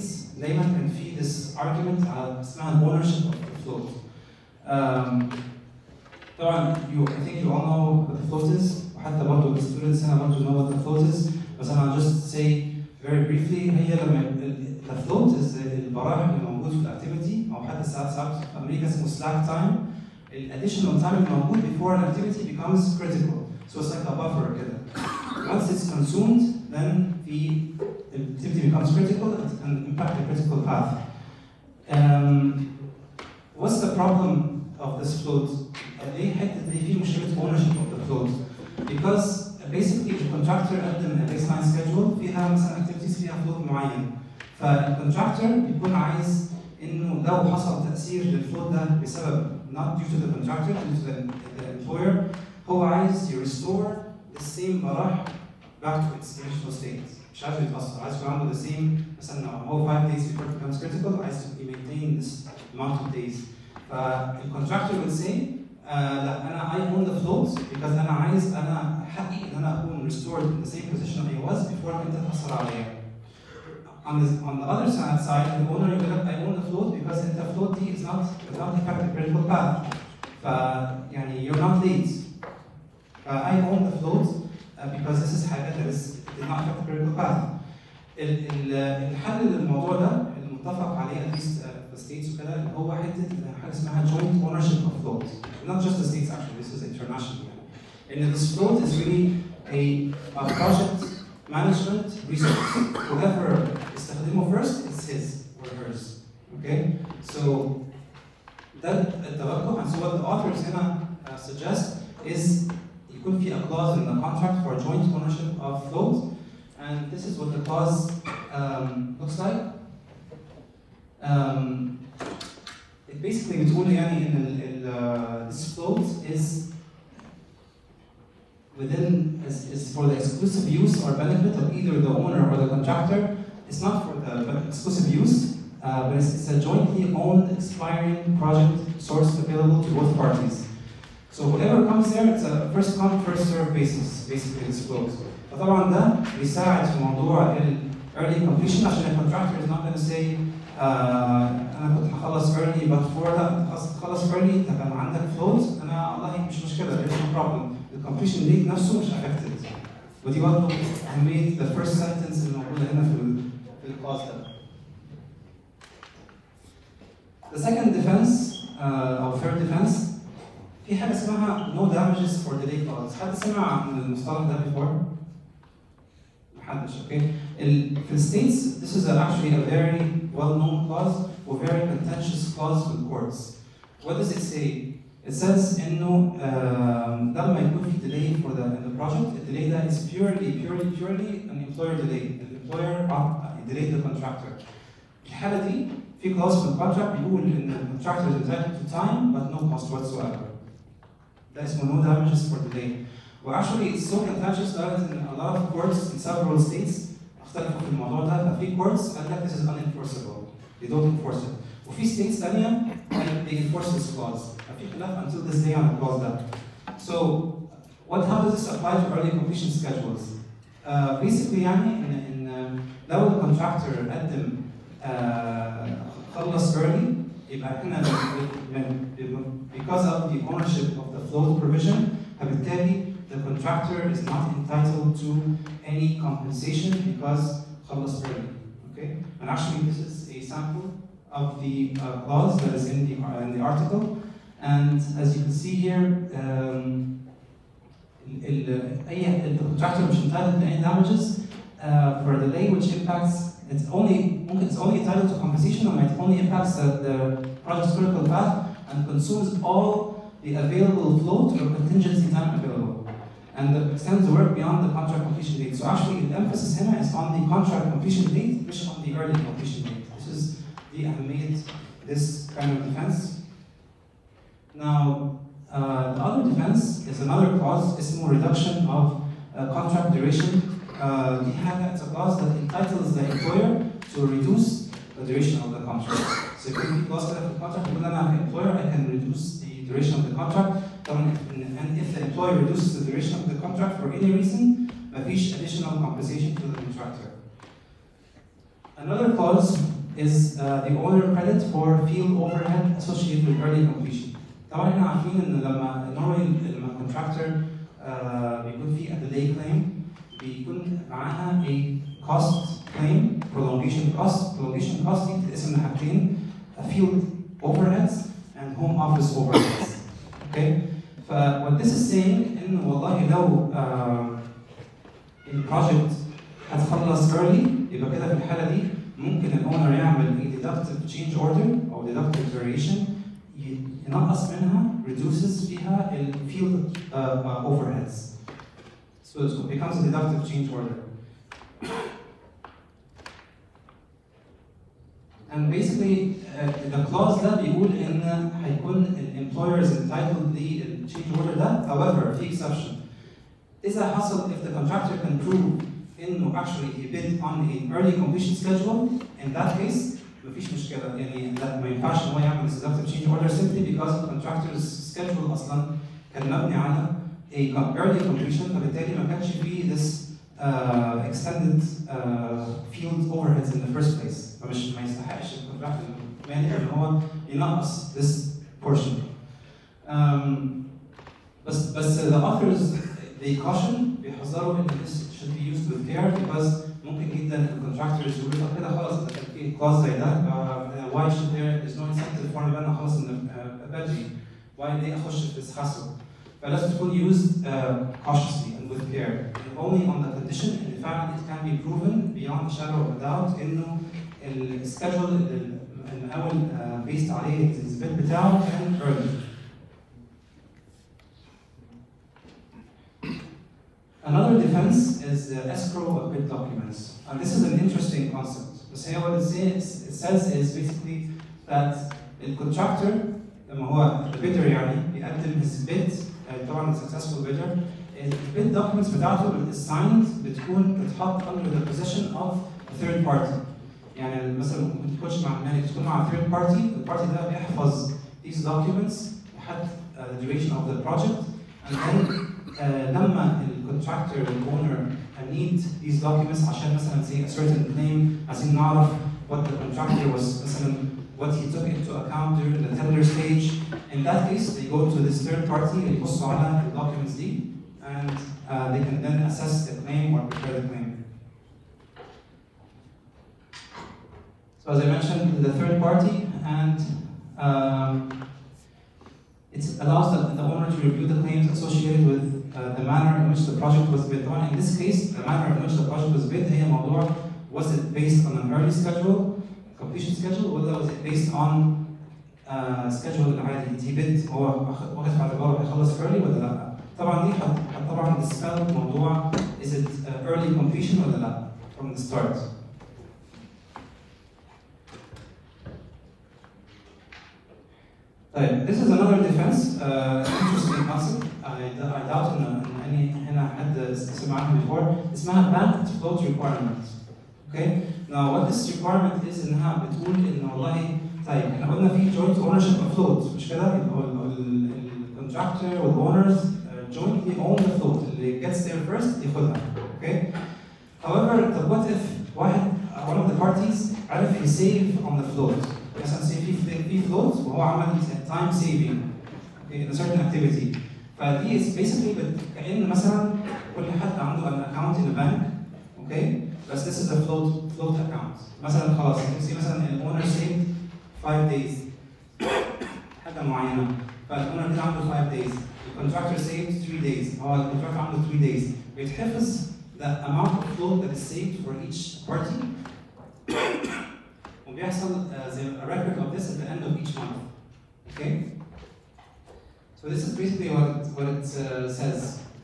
دايما كان في this argument على اسمها ownership of the float. Um, طبعا you I think you all know what the float is وحتى برضه the students هنا برضه know what the float is بس انا I'll just say very briefly هي لما ال- the float is البراح اللي موجود في الاكتيفيتي او حتى ساعات ساعات في امريكا اسمه slack time الاديشنال time اللي موجود before an activity becomes critical so it's like a buffer كده once it's consumed then the activity becomes critical it can impact the critical path um, what's the problem of this float ليه حته دي في مشكله ownership of the float because basically the contractor قدم a baseline schedule فيها مثلا activities فيها float معين فالكونتراكتور بيكون عايز انه لو حصل تاثير للفلوت ده بسبب not due to the contractor due to the, the employer هو عايز يرستور the same براح back to its initial state مش عايز يتاثر عايز يكون عنده the same مثلا هو 5 days before it becomes critical عايز to maintain this amount of days فالكونتراكتور will say آه لا انا I own the float because انا عايز انا حقي ان انا اكون restored in the same position I was before انت تاثر عليا on the, on the other side, side the owner يقول لك I own the float because the float دي is not does not affect the critical path. ف يعني you're not late. ف I own the float uh, because this is حاجة that is did not affect the critical path. ال ال الحل للموضوع ده المتفق عليه at least uh, the states وكده اللي هو حتة حاجة اسمها joint ownership of float. Not just the states actually, this is international يعني. And this float is really a, a project management resource. Whoever استخدمه first it's his or hers. Okay? So ده التوجه and so what the authors هنا uh, suggest is يكون في a clause in the contract for joint ownership of float and this is what the clause um, looks like. Um, it basically بتقول يعني ان ال, ال, uh, this float is within is, is for the exclusive use or benefit of either the owner or the contractor. It's not for the exclusive use, uh, but it's, it's a jointly owned expiring project source available to both parties. So whatever comes there, it's a first come first served basis basically this flows. فطبعا ده بيساعد في موضوع ال early completion عشان ال contractor is not going to say آه انا كنت هخلص early but for لا تخلص early انت كان عندك float انا والله مش مشكله there's no problem الكومبليشن ديت نفسه مش affected ودي برضه اهميه the first sentence اللي موجوده هنا في ال في الكلاس ده. The second defense uh, او third defense في حاجه اسمها no damages for delay clause حد سمع عن المصطلح ده before؟ محدش اوكي ال- في الستيتس this is a, actually a very well known clause or very contentious clause with courts. What does it say? It says انه um, لما يكون في delay for the in the project, the delay that is purely purely purely an employer delay. The employer uh, delayed the contractor. في الحالة دي في clause في الكونتراكت بيقول ان the contractor is entitled to time but no cost whatsoever. ده اسمه no damages for delay. Well, actually it's so contentious that in a lot of courts in several states اختلفوا في الموضوع ده ففي courts قال لك this is unenforceable. They don't enforce it. وفي states تانية قال they enforce this clause. ففي خلاف until this day on the clause ده. So what how does this apply to early completion schedules? Uh, basically يعني ان ان لو الكونتراكتور قدم uh, خلص early يبقى احنا because of the ownership of the float provision فبالتالي the contractor is not entitled to any compensation because خلص early. Okay? And actually this is a sample of the uh, clause that is in the, uh, in the article. And as you can see here, um, ال- ال- أي the contractor مش entitled to any damages uh, for a delay which impacts it's only ممكن it's only entitled to compensation when it only impacts the, the project's critical path and consumes all the available float or contingency time available and that extends the work beyond the contract completion date. So actually the emphasis here is on the contract completion date, which on the early completion date. This is the أهمية this kind of defense. Now, uh, the other defense is another clause, اسمه reduction of uh, contract duration. Uh, دي حاجة, it's a clause that entitles the employer to reduce the duration of the contract. So if you clause كده في الكونتراكت يقول أنا employer I can reduce the duration of the contract طبعا if- and if the employer reduces the duration of the contract for any reason مفيش additional compensation to the contractor. Another clause is uh, the owner credit for field overhead associated with early completion. طبعا احنا عارفين ان لما normally لما contractor uh, بيكون في a delay claim بيكون معاها a cost claim prolongation cost prolongation cost دي بتتقسم لحاجتين field overheads and home office overheads. Okay? ف what this is saying ان والله لو uh, البروجكت هتخلص early يبقى كده في الحاله دي ممكن الاونر يعمل a deductive change order او deductive variation ي- ينقص منها reduces فيها ال field uh, uh, overheads. So it becomes a deductive change order. And basically uh, the clause ده بيقول ان هيكون ال employer is entitled لل change order ده however في exception. إذا حصل if the contractor can prove انه actually he bid on an early completion schedule in that case مفيش مشكله يعني لا ما ينفعش ان هو يعمل deductive change order simply because the contractor's schedule اصلا كان مبني على a com- early completion فبالتالي ما كانش فيه this uh, extended uh, field overheads in the first place فمش ما يستحقش الكونتراكت المالي ان هو ينقص this portion. Um, بس بس the authors they caution بيحذروا ان this should be used with care because ممكن جدا الكونتراكتورز يقولوا طب كده خلاص ده كان في كلاوز زي ده uh, why should there is no incentive for me بقى انا خلاص ان uh, بدري why ليه اخش في this hassle فلازم تكون used uh, cautiously and with care and only on the condition ان فعلا it can be proven beyond the shadow of a doubt انه السكجول المقاول uh, based عليه السبيل بتاعه كان early Another defense is the escrow of bid documents. And this is an interesting concept. But here what it says, it says is basically that the contractor لما هو the bidder يعني بيقدم his bid آه، طبعا the successful bidder ال bid documents بتاعته is signed بتكون بتتحط under the possession of a third party. يعني مثلا ممكن تخش مع المالك تكون مع third party، البارتي ده بيحفظ these documents لحد uh, the duration of the project and then آه، لما الكونتراكتور الاونر need these documents عشان مثلا say a certain claim عايزين نعرف what the contractor was مثلا what he took into account during the tender stage. In that case, they go to this third party يبصوا على the documents دي and uh, they can then assess the claim or prepare the claim. So as I mentioned, the third party and um, it allows the, the owner to review the claims associated with uh, the manner in which the project was bid on. In this case, the manner in which the project was bid هي موضوع was it based on an early schedule, completion schedule, ولا was it based on uh, schedule العادي انت bid هو واخد واخد في اعتباره هيخلص early ولا لا؟ طبعا دي حت حت- طبعا dispel موضوع is it uh, early completion ولا لا from the start. طيب this is another defense uh, interesting concept I, I doubt ان ان اني هنا حد سمع عنها before اسمها banked float requirement okay now what this requirement is انها بتقول ان والله طيب احنا قلنا في joint ownership of float مش كده يبقى الكونتراكتور والاونرز jointly own the float اللي gets there first ياخدها okay however طب what if واحد one of the parties عرف يسيف on the float مثلا say في في float وهو عمل time saving okay, in a certain activity فدي is basically بت- كأن مثلا كل حد عنده an account in a bank okay بس this is a float float account مثلا خلاص you can see مثلا owner saved 5 days حاجه معينه فالاونر كده عنده 5 days الكونتراكتور saved 3 days هو الكونتراكتور عنده 3 days بيتحفظ the amount of float that is saved for each party وبيحصل uh, زي a record of this at the end of each month okay so this is basically what it, what it uh, says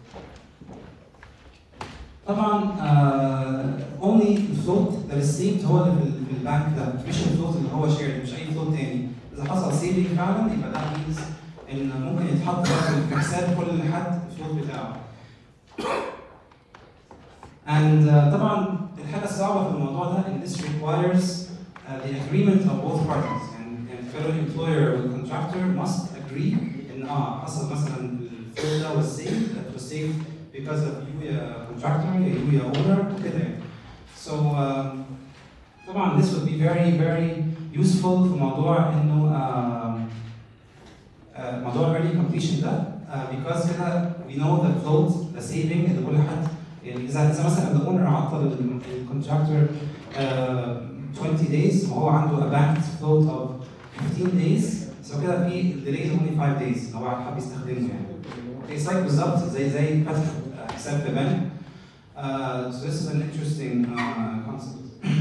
طبعا uh, only the float that is saved هو اللي في ال- في البنك ده مش الفلوت اللي هو shared مش اي فلوت تاني اذا حصل سيفنج فعلا يبقى ده means ان ممكن يتحط بقى في حساب كل حد الفلوت بتاعه and uh, طبعا الحاجه الصعبه في الموضوع ده ان this requires uh, the agreement of both parties and, and federal employer والcontractor must agree ان اه حصل مثلا الفلوت ده was saved that was saved because of you يا contractor يا you يا owner وكده يعني so um, so طبعا this would be very very useful في موضوع انه آه، آه، موضوع early completion ده آه، because كده we know the float the saving اللي كل حد يعني اذا اذا مثلا الاونر عطل الكونتراكتور 20 days وهو عنده a banked float of 15 days سو كده في delay only 5 days لو هو حابب يستخدمه يعني. Okay, it's like بالظبط زي زي فتح حساب في بنك. Uh, so this is an interesting uh, concept.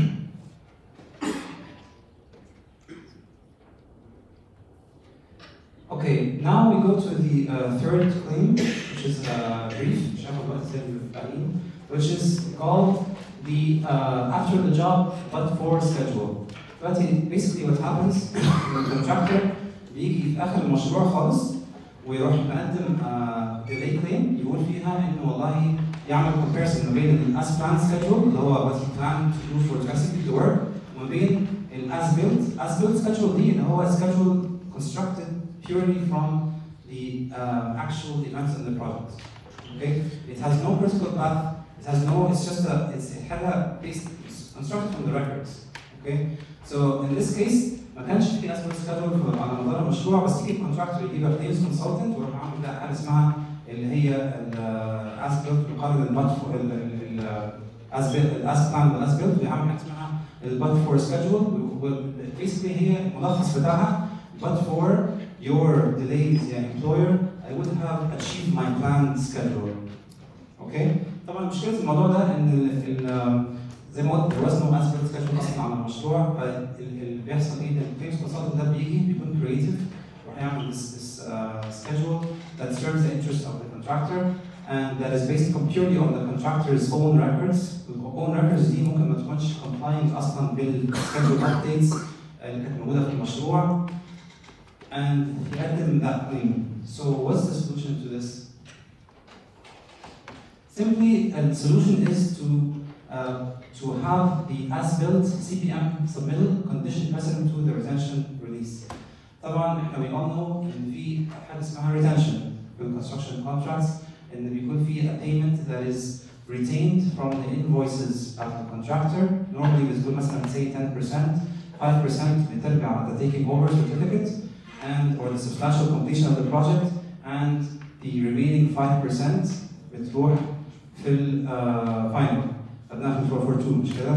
Okay, now we go to the uh, third claim, which is uh, brief, مش عارف الوقت ازاي بالتعليم, which is called the uh, after the job but for schedule. دلوقتي basically what happens the contractor بيجي في اخر المشروع خالص ويروح مقدم uh, delay claim يقول فيها انه والله يعمل comparison ما بين ال as planned schedule اللي هو what he planned to do for to execute the work وما بين ال as built as built schedule دي اللي هو schedule constructed purely from the uh, actual events in the project. Okay, it has no critical path. It has no. It's just a. It's it had a based it's constructed from the records. Okay, so in this case ما كانش في اسمه schedule على مدار المشروع بس تيجي الكونتراكتور يجيب claims consultant ويروح عامل ده حاجه اسمها اللي هي ال as built مقارنه البات ال ال as built as planned وال as built بيعمل حاجه اسمها البات for schedule basically هي الملخص بتاعها but for your delays yeah, employer I would have achieved my planned schedule. Okay? طبعا مشكلة الموضوع ده ان ال ال زي ما قلت there was no aspect schedule اصلا على المشروع فاللي بيحصل ايه ده الكليمز consultant ده بيجي بيكون creative وهيعمل this, this uh, schedule that serves the interest of the contractor and that is based purely on the contractor's own records. The own records دي ممكن ما تكونش complying اصلا بالschedule updates اللي كانت موجودة في المشروع and يقدم that claim. So what's the solution to this? Simply, the solution is to uh, to have the as-built CPM submittal condition precedent to the retention release. طبعا احنا we all know ان في حاجه اسمها retention في construction contracts ان بيكون في a payment that is retained from the invoices of the contractor. Normally بتكون مثلا say 10%, 5% بترجع at the taking over certificate and or the substantial completion of the project and the remaining 5% بتروح في الفاينل خدناها في 442 مش كده؟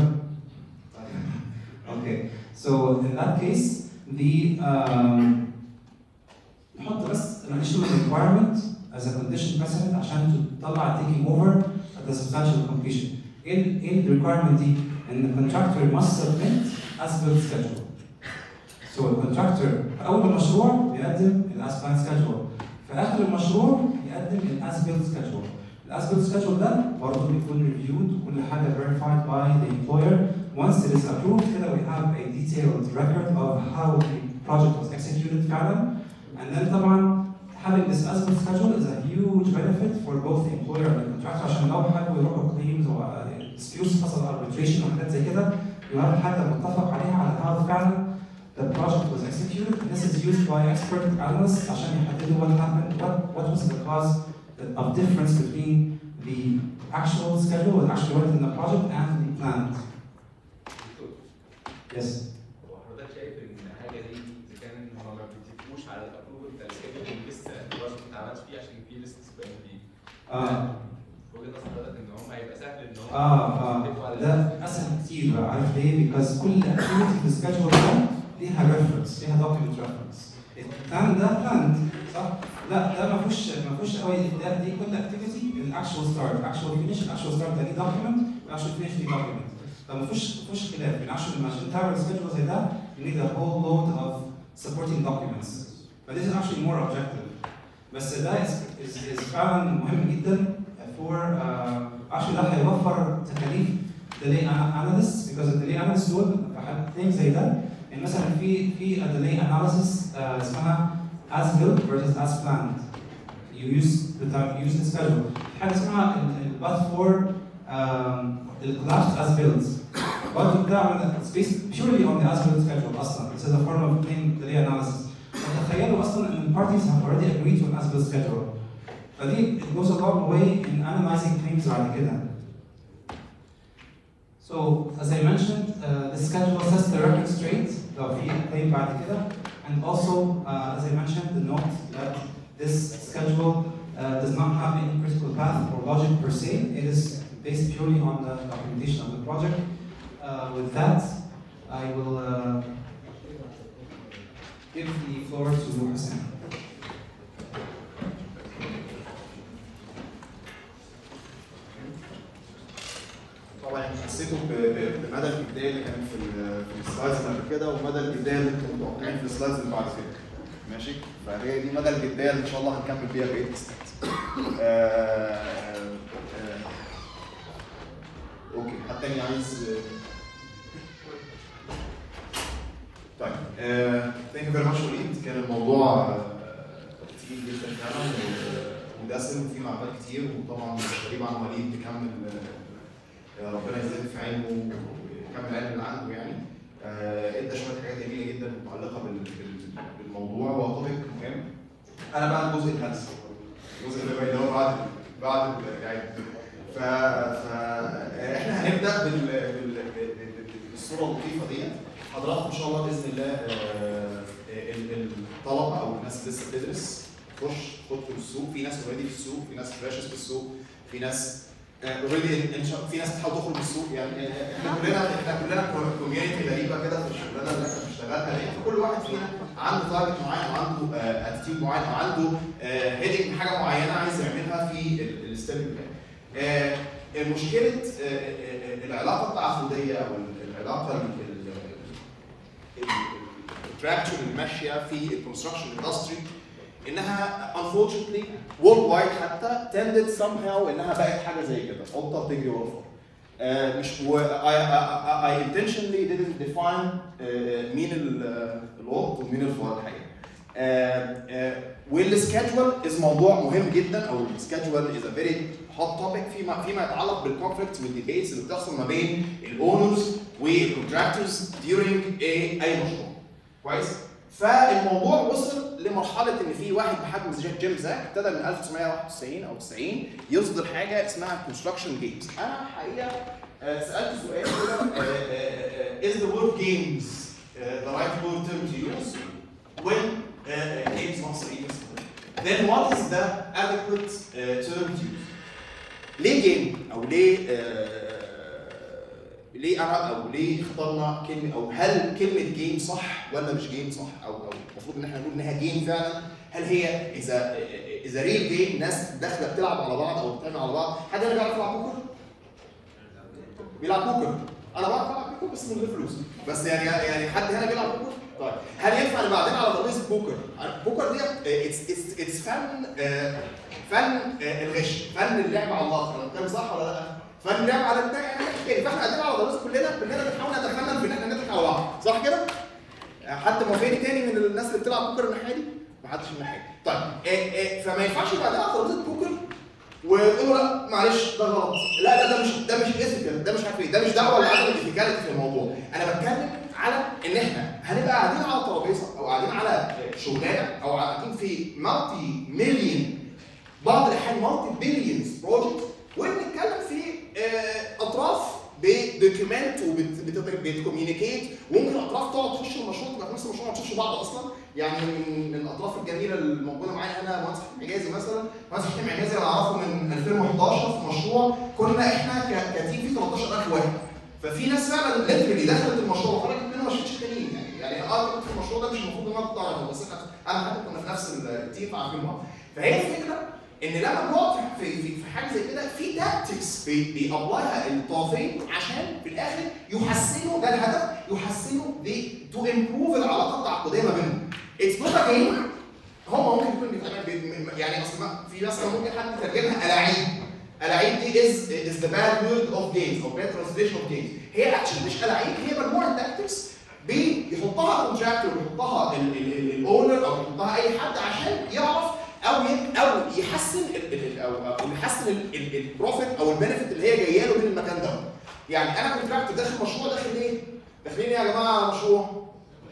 Okay, so in that case the um, نحط بس an additional requirement as a condition precedent عشان تطلع taking over at the substantial completion. ايه ال- ايه ال requirement دي؟ ان the contractor must submit as built schedule. So الكونتراكتور في اول المشروع بيقدم الاس بلان سكادجول في اخر المشروع يقدم الاس بيلد سكادجول الاس بيلد سكادجول ده برضه بيكون ريفيود وكل حاجه verified by the employer once it is approved كده we have a detailed record of how the project was executed فعلا and then طبعا having this as built schedule is a huge benefit for both the employer and the contractor عشان لو حابب يروحوا claims او disputes حصل arbitration وحاجات زي كده you have حاجه متفق عليها على how فعلا the project was executed. This is used by expert analysts عشان يحددوا what happened, what, what was the cause of difference between the actual schedule that actually went in the project and the plan. Yes. هو حضرتك شايف ان حاجه دي اذا كان هما ما بيتفقوش على الابروفل بتاع السكيدول لسه البروجكت ما اتعملش فيه عشان في لسه سبان فيه آه في وجهه نظر حضرتك ان هم هيبقى سهل ان هم آه يتفقوا آه على ده أسهل كتير بقى عارف ليه؟ because كل activity في السكادجول ده ليها reference ليها document reference. البلان ده بلان صح؟ لا ده ما فيهوش ما فيهوش قوي ده دي كل اكتيفيتي الاكشوال ستارت الاكشوال فينيش الاكشوال ستارت ده ليه دوكيمنت والاكشوال فينيش ليه دوكيمنت فما فيهوش ما فيهوش خلاف من عشان عشان تعمل سكيدجول زي ده you need a whole load of supporting documents but this is actually more objective بس ده is, is, is فعلا مهم جدا for uh, actually ده هيوفر تكاليف delay analysts because the delay analysts دول في حاجتين زي ده يعني مثلا في في a delay analysis uh, اسمها as built versus as planned. You use the time, you use the schedule. حاجة اسمها ال- ال- but for um, ال collapsed as built. برضه بتعمل it's based purely on the as built schedule أصلا. This is a form of claim delay analysis. فتخيلوا أصلا إن the parties have already agreed to an as built schedule. فدي it goes a long way in analyzing claims بعد كده. So, as I mentioned, uh, the schedule sets the record straight, لو في claim بعد كده, and also, uh, as I mentioned, the note that this schedule uh, does not have any critical path or logic per se. It is based purely on the documentation of the project. Uh, with that, I will uh, give the floor to Hassan. طبعا يعني حسيتوا ب- ب- بمدى الجديه اللي كانت في ال- في السلايدز اللي قبل كده ومدى الجديه اللي انتم متوقعين في السلايدز اللي بعد كده ماشي فهي دي مدى الجديه اللي ان شاء الله هنكمل بيها بقيه السلايدز آه، آه، اوكي حد تاني عايز طيب ثانك يو فيري ماتش وليد كان الموضوع آه، تقيل جدا فعلا و- ودسم وفيه معلومات كتير وطبعا مش غريب عن وليد تكمل آه، ربنا يزيد في علمه ويكمل العلم اللي عنده يعني آه، ادى شويه حاجات جميله جدا متعلقه بال- بال- بالموضوع وهو توبيك مهم انا بقى الجزء الهلس الجزء اللي بقى اللي هو بعد بعد العلم ف فاحنا هنبدا بال... بال... بال- بالصوره اللطيفه ديت حضراتكم ان شاء الله باذن الله آه، ال- الطلبه او الناس اللي لسه بتدرس تخش تدخل السوق في ناس اوريدي في السوق في ناس فريشز في السوق في ناس اوريدي في ناس بتحاول تخرج من السوق يعني آه، احنا كلنا احنا كلنا كوميونتي غريبه كده في الشغلانه اللي احنا بنشتغلها دي كل واحد فينا عنده تارجت معين وعنده اتيتيود معين او عنده هيدنج حاجه معينه عايز يعملها في الستيب بتاعه. آه، مشكله آه، آه، آه، العلاقه التعاقديه او العلاقه التراكشن اللي ماشيه في الكونستراكشن اندستري انها unfortunately world wide حتى tended somehow انها بقت حاجه زي كده قطه بتجري ورا الفار. آه، مش و I, I, I intentionally didn't define آه، مين ال- القط ومين الفار الحقيقه. آه، آه، والسكادجول از موضوع مهم جدا او السكادجول از ا فيري هوت توبيك فيما فيما يتعلق بالكونفليكتس والديبيتس اللي بتحصل ما بين الاونرز والكونتراكتورز during a اي مشروع. كويس؟ فالموضوع وصل لمرحله ان في واحد بحجم زي جيم زاك ابتدى من 1991 او 90 يصدر حاجه اسمها كونستراكشن جيمز. انا حقيقه آه، سالت سؤال كده آه، آه، آه، is the word games uh, the right word term to use when uh, uh, games مصر equals then what is the adequate uh, term to use؟ ليه جيم او ليه آه، ليه انا او ليه اخترنا كلمه او هل كلمه جيم صح ولا مش جيم صح او او المفروض ان احنا نقول انها جيم فعلا هل هي اذا اذا ريل جيم ناس داخله بتلعب على بعض او بتعمل على بعض حد هنا بيعرف يلعب بوكر؟ بيلعب بوكر انا بعرف العب بوكر بس من غير فلوس بس يعني يعني حد هنا بيلعب بوكر؟ طيب هل ينفع ان بعدين على ترابيزه بوكر بوكر دي اتس اتس اتس فن آه، فن آه، الغش فن اللعب على الله انا بتكلم صح ولا لا؟ فن اللعب على التاني يعني تاني فاحنا قاعدين على ترابيزه كلنا كلنا بنحاول نتفنن في ان احنا نضحك على بعض صح كده؟ حد موافقني تاني من الناس اللي بتلعب بوكر الناحيه دي؟ محدش من الناحيه دي. طيب آه، آه، فما ينفعش بعدين على ترابيزه بوكر وتقول له لا معلش ده غلط لا لا ده مش ده مش ايثيكال ده مش عارف ايه ده مش دعوه لعدم الايثيكاليتي في الموضوع انا بتكلم على ان احنا هنبقى قاعدين على ترابيزه او قاعدين على شغلانه او قاعدين في مالتي مليون بعض الاحيان مالتي بليونز بروجكت وبنتكلم في آه، اطراف بدوكيمنت وبتكوميونيكيت وممكن اطراف تقعد تخش المشروع تبقى في نفس المشروع ما تشوفش بعض اصلا يعني من من الاطراف الجميله الموجوده معانا هنا مهندس حكيم حجازي مثلا مهندس حكيم حجازي انا اعرفه من 2011 في مشروع كنا احنا ك- كتيم فيه 13000 واحد ففي ناس فعلا ليترلي دخلت المشروع وخرجت منه ما شفتش التانيين يعني يعني اه كنت في المشروع ده مش المفروض ان انا كنت اعرفه بس احنا انا حتى كنا في نفس التيم فعارفين بعض فهي الفكره ان لما بنقعد في في في حاجه زي كده في تاكتكس بيابلايها الطرفين عشان في الاخر يحسنوا ده الهدف يحسنوا تو امبروف العلاقه التعاقديه ما بينهم اتس نوت ا جيم هم ممكن يكون بيتعمل بي- يعني اصل ما- في مثلا ممكن حد يترجمها الاعيب الاعيب دي از از ذا باد وورد اوف جيمز او باد ترانسليشن اوف جيمز هي اكشن مش الاعيب هي مجموعه تاكتكس بيحطها كونتراكتور بيحطها الاونر او بيحطها اي حد عشان يعرف او ي- او يحسن ال- ال- او أو يحسن البروفيت او البنفيت اللي هي جايه له من المكان ده يعني انا كونتراكتور داخل مشروع داخل ليه؟ داخلين ايه يا جماعه مشروع؟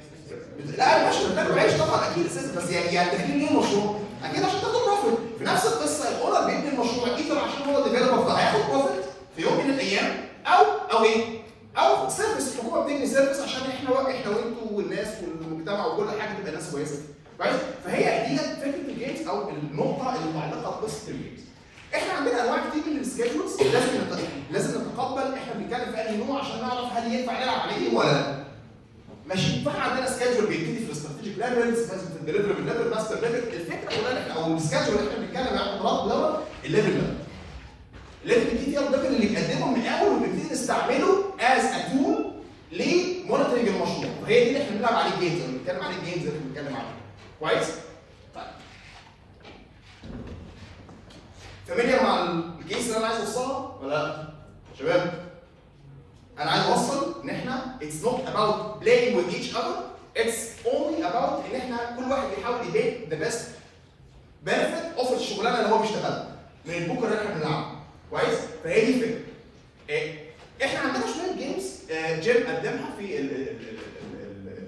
لا مش بتاكلوا عيش طبعا اكيد اساسا بس يعني يعني داخلين ليه المشروع؟ اكيد عشان تاخدوا بروفيت في نفس القصه الاونر بيبني المشروع ايذر عشان هو ديفيلوبر فهياخد بروفيت في يوم من الايام او او ايه؟ كويسه كويس فهي دي فكره الجيمز او النقطه المتعلقه بقصه الجيمز احنا عندنا انواع كتير من السكيدجولز لازم نت... لازم نتقبل احنا بنتكلم في انهي نوع عشان نعرف هل ينفع نلعب عليه ولا لا ماشي فاحنا عندنا سكيدجول بيبتدي في الاستراتيجيك ليفل سكيدجول في الدليفري ليفل ماستر ليفل الفكره كلها ان احنا او السكيدجول اللي احنا بنتكلم عنه حضرتك دوت الليفل ده الليفل الجديد ده الليفل اللي بيقدمه من اول وبنبتدي نستعمله از ا تول لمونيتورنج المشروع فهي دي اللي احنا بنلعب عليه جيمز اللي بنتكلم عليه جيمز اللي بنتكلم عليه كويس؟ طيب فاميليار مع الكيس اللي انا عايز اوصلها ولا لا؟ شباب انا عايز اوصل ان احنا it's not about playing with each other it's only about ان احنا كل واحد بيحاول يبيت the best benefit of الشغلانه اللي هو بيشتغلها من البوكر اللي احنا بنلعبه كويس فهي دي الفكره إيه، احنا عندنا شويه جيمز آه، جيم قدمها في ال- ال- ال- ال- ال-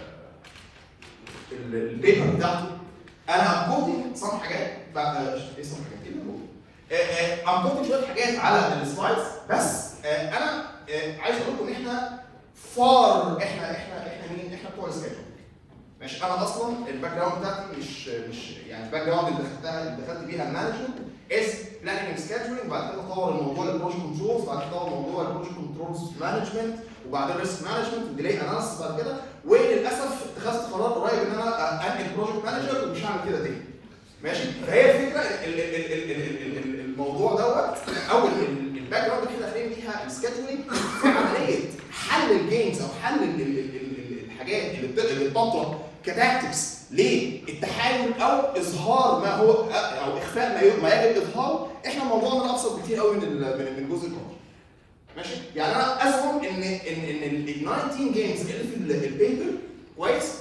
ال- ال- البيبر بتاعته انا ام كودنج صم حاجات بقى ايه صم حاجات ايه اللي هو ام كودنج شويه حاجات على السلايدز بس آه، انا آه، عايز اقول لكم ان احنا فار احنا احنا احنا مين احنا بتوع السكيدجول ماشي انا اصلا الباك جراوند بتاعتي مش مش يعني الباك جراوند اللي دخلتها اللي دخلت بيها المانجمنت از بلاننج سكيدجولينج بعد كده طور الموضوع للبروجكت كنترولز بعد كده طور الموضوع للبروجكت كنترولز مانجمنت وبعدين ريسك مانجمنت وديلي اناليسيس بعد كده وللاسف اتخذت قرار قريب ان انا انقل بروجكت مانجر ومش هعمل كده تاني ماشي فهي الفكره ال- ال- ال- ال- ال- ال- ال- الموضوع دوت او ال- ال- الباك جراوند اللي احنا داخلين بيها السكيدجولينج في عمليه حل الجيمز او حل ال- ال- ال- ال- الحاجات اللي بت- اللي بتطرق كتاكتكس للتحايل او اظهار ما هو او اخفاء ما ي- ما يجب اظهاره احنا موضوعنا ابسط بكتير قوي من ال- من من جزء الكونتر ماشي يعني انا ازعم ان ان ان ال 19 جيمز اللي في ال- البيبر كويس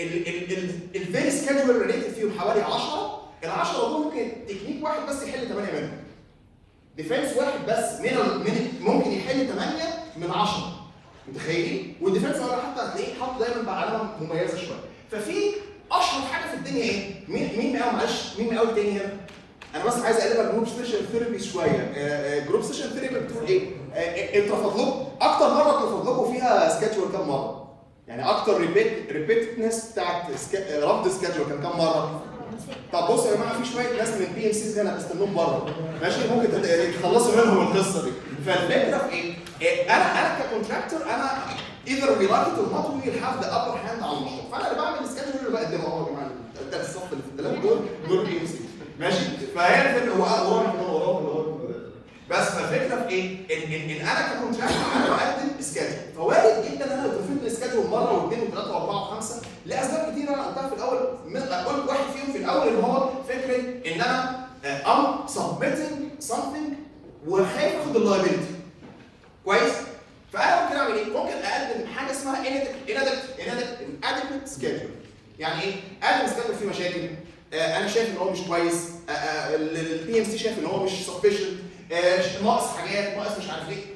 الفيري سكادجول ريليتد فيهم حوالي 10 ال 10 دول ممكن تكنيك واحد بس يحل 8 منهم ديفنس واحد بس من ال- من ممكن يحل 8 من 10 متخيلين والديفنس انا حتى هتلاقيه حاطط دايما بعلامه مميزه شويه ففي اشهر حاجه في الدنيا ايه مين مين مقاول معلش مين مقاول تاني هنا انا بس عايز اقلبها جروب سيشن ثيرابي شويه جروب سيشن ثيرابي بتقول ايه آه، اترفض لكم اكتر مره اترفض لكم فيها سكادجول كام مره يعني اكتر ريبيت ريبيتنس بتاعت سكا- رفض سكادجول كان كام مره طب بصوا يا جماعه في شويه ناس من البي ام سيز هنا بستنوهم بره ماشي ممكن تت- تخلصوا منهم القصه دي فالفكره في ايه؟ إيه، انا انا ككونتراكتور انا either we like it or not we will have the upper hand على المشروع فانا اللي بعمل السكادجول اللي بقدمه اهو يا جماعه ده الصف اللي في الدولاب دول دول بي ام سي ماشي فهي الفكره هو وراهم كمان وراهم وراهم بس فالفكره في ايه؟ ان ان, إن انا ككونتراكتور انا بقدم سكادجول فوارد جدا ان انا اترفض لي سكادجول مره واثنين وثلاثه واربعه وخمسه لاسباب كتير انا قلتها في الاول من- قلت واحد فيهم في الاول اللي هو فكره ان انا ام سبميتنج something وخايف اخد اللايبيلتي كويس؟ فانا ممكن اعمل ايه؟ ممكن اقدم حاجه اسمها inadequate schedule يعني ايه؟ اقدم سكادجول فيه مشاكل آه، انا شايف ان هو مش كويس البي ام سي شايف ان هو مش sufficient آه، ناقص حاجات ناقص مش عارف ايه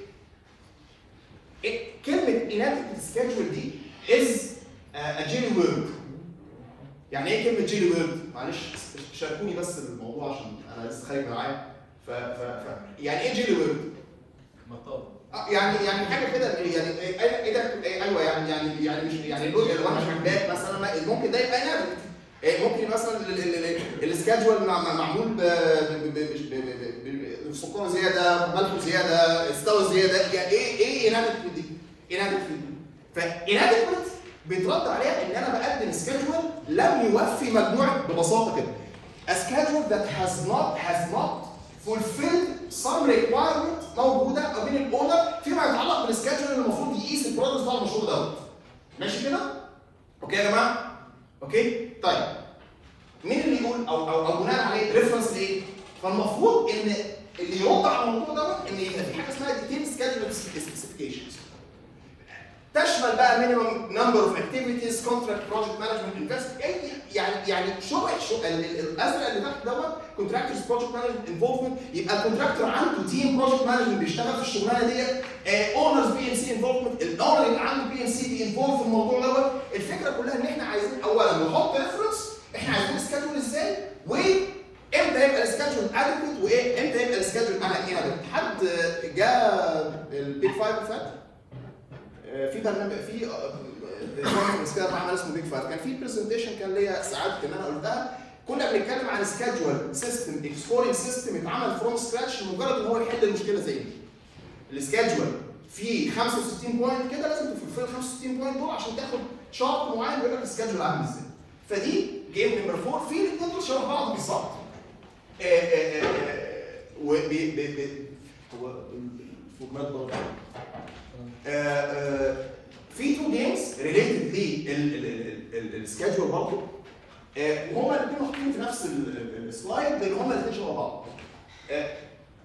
إيه- كلمه inadequate schedule دي is a jelly word يعني ايه كلمه جيلي وورد؟ معلش شاركوني بس الموضوع عشان انا لسه خارج معايا ف, ف, ف يعني ايه جيلي وورد؟ مطاب آه، يعني يعني حاجه كده يعني ايه إيه ده إيه ايوه يعني يعني يعني مش يعني اللون اللي انا مش عاجباك مثلا ما- ممكن ده يبقى نابت إيه ممكن مثلا ال- ال- ال- السكادجول مع- مع- معمول ب- ب- ب- ب- ب- ب- ب- سكر زياده ملح زياده استوى زياده يعني ايه ايه انادكوت دي؟ انادكوت دي فانادكوت بيترد عليها ان انا بقدم سكادجول لم يوفي مجموعه ببساطه كده a schedule that has not has not fulfilled some requirement موجوده ما بين الاونر فيما يتعلق بالسكادجول اللي المفروض يقيس البروجرس بتاع المشروع دوت ماشي كده؟ اوكي يا جماعه؟ اوكي؟ طيب مين اللي يقول او او, أو بناء عليه ريفرنس لايه؟ فالمفروض ان اللي يرد على الموضوع دوت ان يبقى في حاجه اسمها ديتيل سكادجول سبيسيفيكيشنز تشمل بقى مينيمم نمبر اوف اكتيفيتيز كونتراكت بروجكت مانجمنت انفست يعني يعني شو شو ال- ال- الازرق اللي تحت دوت كونتراكتورز بروجكت مانجمنت انفولفمنت يبقى الكونتراكتور عنده تيم بروجكت مانجمنت بيشتغل في الشغلانه ديت اونرز بي ام سي انفولفمنت الاونر اللي عنده بي ام سي بينفولف في الموضوع دوت الفكره كلها ان احنا عايزين اولا نحط ريفرنس احنا عايزين سكادجول ازاي وامتى يبقى السكادجول ادكوت وامتى يبقى السكادجول انا ايه حد جاء البيج فايف اللي فات آه، في برنامج في كونفرنس كده بعمل اسمه بيج فايف كان في برزنتيشن كان ليا سعادة ان انا قلتها كنا بنتكلم عن سكادجوال سيستم اكسبورنج سيستم اتعمل فروم سكراتش لمجرد ان هو يحل المشكله زي دي السكادجوال فيه 65 بوينت كده لازم تفلفل ال 65 بوينت دول عشان تاخد شارت معين بيقول لك السكادجوال عامل ازاي فدي جيم نمبر 4 في الاثنين دول شبه بعض بالظبط آه، آه، آه، وبي بي بي هو الفورمات برضه آه، آه، في تو جيمز ريليتد للسكادجول برضه آه، وهما الاثنين محطوطين في نفس ال- ال- السلايد لان هما الاثنين شبه بعض آه،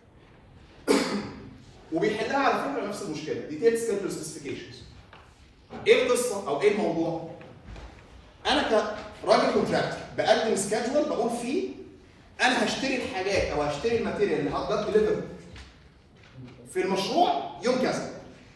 وبيحلها على فكره نفس المشكله ديتيل سكادجول سبيسيفيكيشنز ايه القصه او ايه الموضوع؟ انا كراجل كونتراكتور بقدم سكادجول بقول فيه انا هشتري الحاجات او هشتري الماتيريال اللي هتقدر ديليفر في المشروع يوم كذا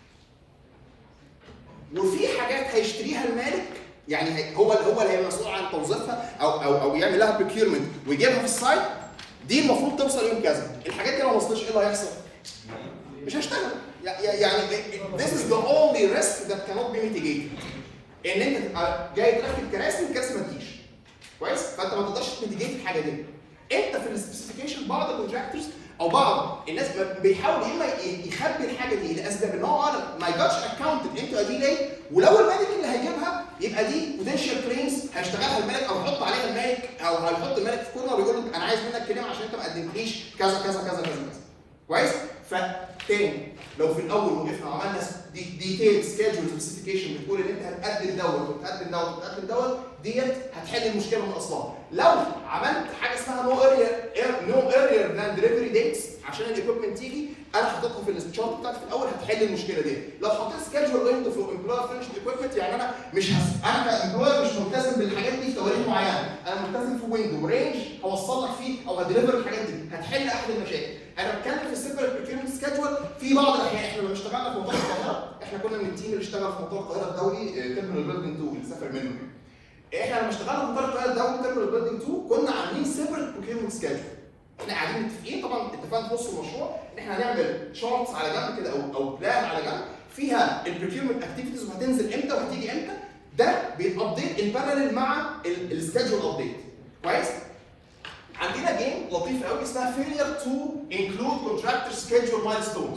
وفي حاجات هيشتريها المالك يعني هي- هو هو اللي هيبقى مسؤول عن توظيفها او او او يعمل لها بروكيورمنت ويجيبها في السايت دي المفروض توصل يوم كذا الحاجات دي لو ما وصلتش ايه اللي هيحصل؟ مش هشتغل يع- يع- يعني this is the only risk that cannot be mitigated ان انت تبقى جاي تركب كراسي والكراسي ما تجيش كويس فانت ما تقدرش تميتيجيت الحاجه دي انت في السبيسيفيكيشن بعض الكونتراكتورز او بعض الناس ب- بيحاول يا اما ي- يخبي الحاجه دي لاسباب ان هو انا ما جاتش اكونتد انتو دي ليه ولو المالك اللي هيجيبها يبقى دي بوتنشال كليمز هيشتغلها المالك او يحط عليها المالك او هيحط المالك في كورنر ويقول له انا عايز منك كلمه عشان انت ما قدمتليش كذا كذا كذا كذا كذا كويس فتاني لو في الاول وقفنا وعملنا ديتيل سكيدجول سبيسيفيكيشن بتقول ان انت هتقدم دوت وتقدم دوت وتقدم دوت ديت هتحل المشكله من اصلها لو عملت حاجه اسمها نو اريا نو اريا ذان ديليفري ديتس عشان الايكويبمنت تيجي انا حاططها في الشارت بتاعتي في الاول هتحل المشكله دي لو حطيت سكيدجول ويندو في امبلوير فينش ايكويبمنت يعني انا مش هس... انا كامبلوير مش ملتزم بالحاجات دي في تواريخ معينه انا ملتزم في ويندو رينج هوصل لك فيه او هديليفر الحاجات دي هتحل احد المشاكل انا بتكلم في السيبريت بروكيرمنت سكيدجول في بعض الاحيان احنا لما اشتغلنا في مطار القاهره احنا كنا من التيم اللي اشتغل في مطار القاهره الدولي تيرمينال بيلدنج 2 اللي سافر منه احنا لما اشتغلنا في مطار القاهره الدولي تيرمينال بيلدنج 2 كنا عاملين سيبريت بروكيرمنت سكيدجول احنا قاعدين متفقين طبعا اتفقنا في نص المشروع ان احنا هنعمل شارتس على جنب كده او او بلان على جنب فيها البروكيرمنت اكتيفيتيز وهتنزل امتى وهتيجي امتى ده بيتابديت ان باراليل مع السكيدجول ابديت كويس عندنا جيم لطيف قوي اسمها failure to include contractor schedule milestones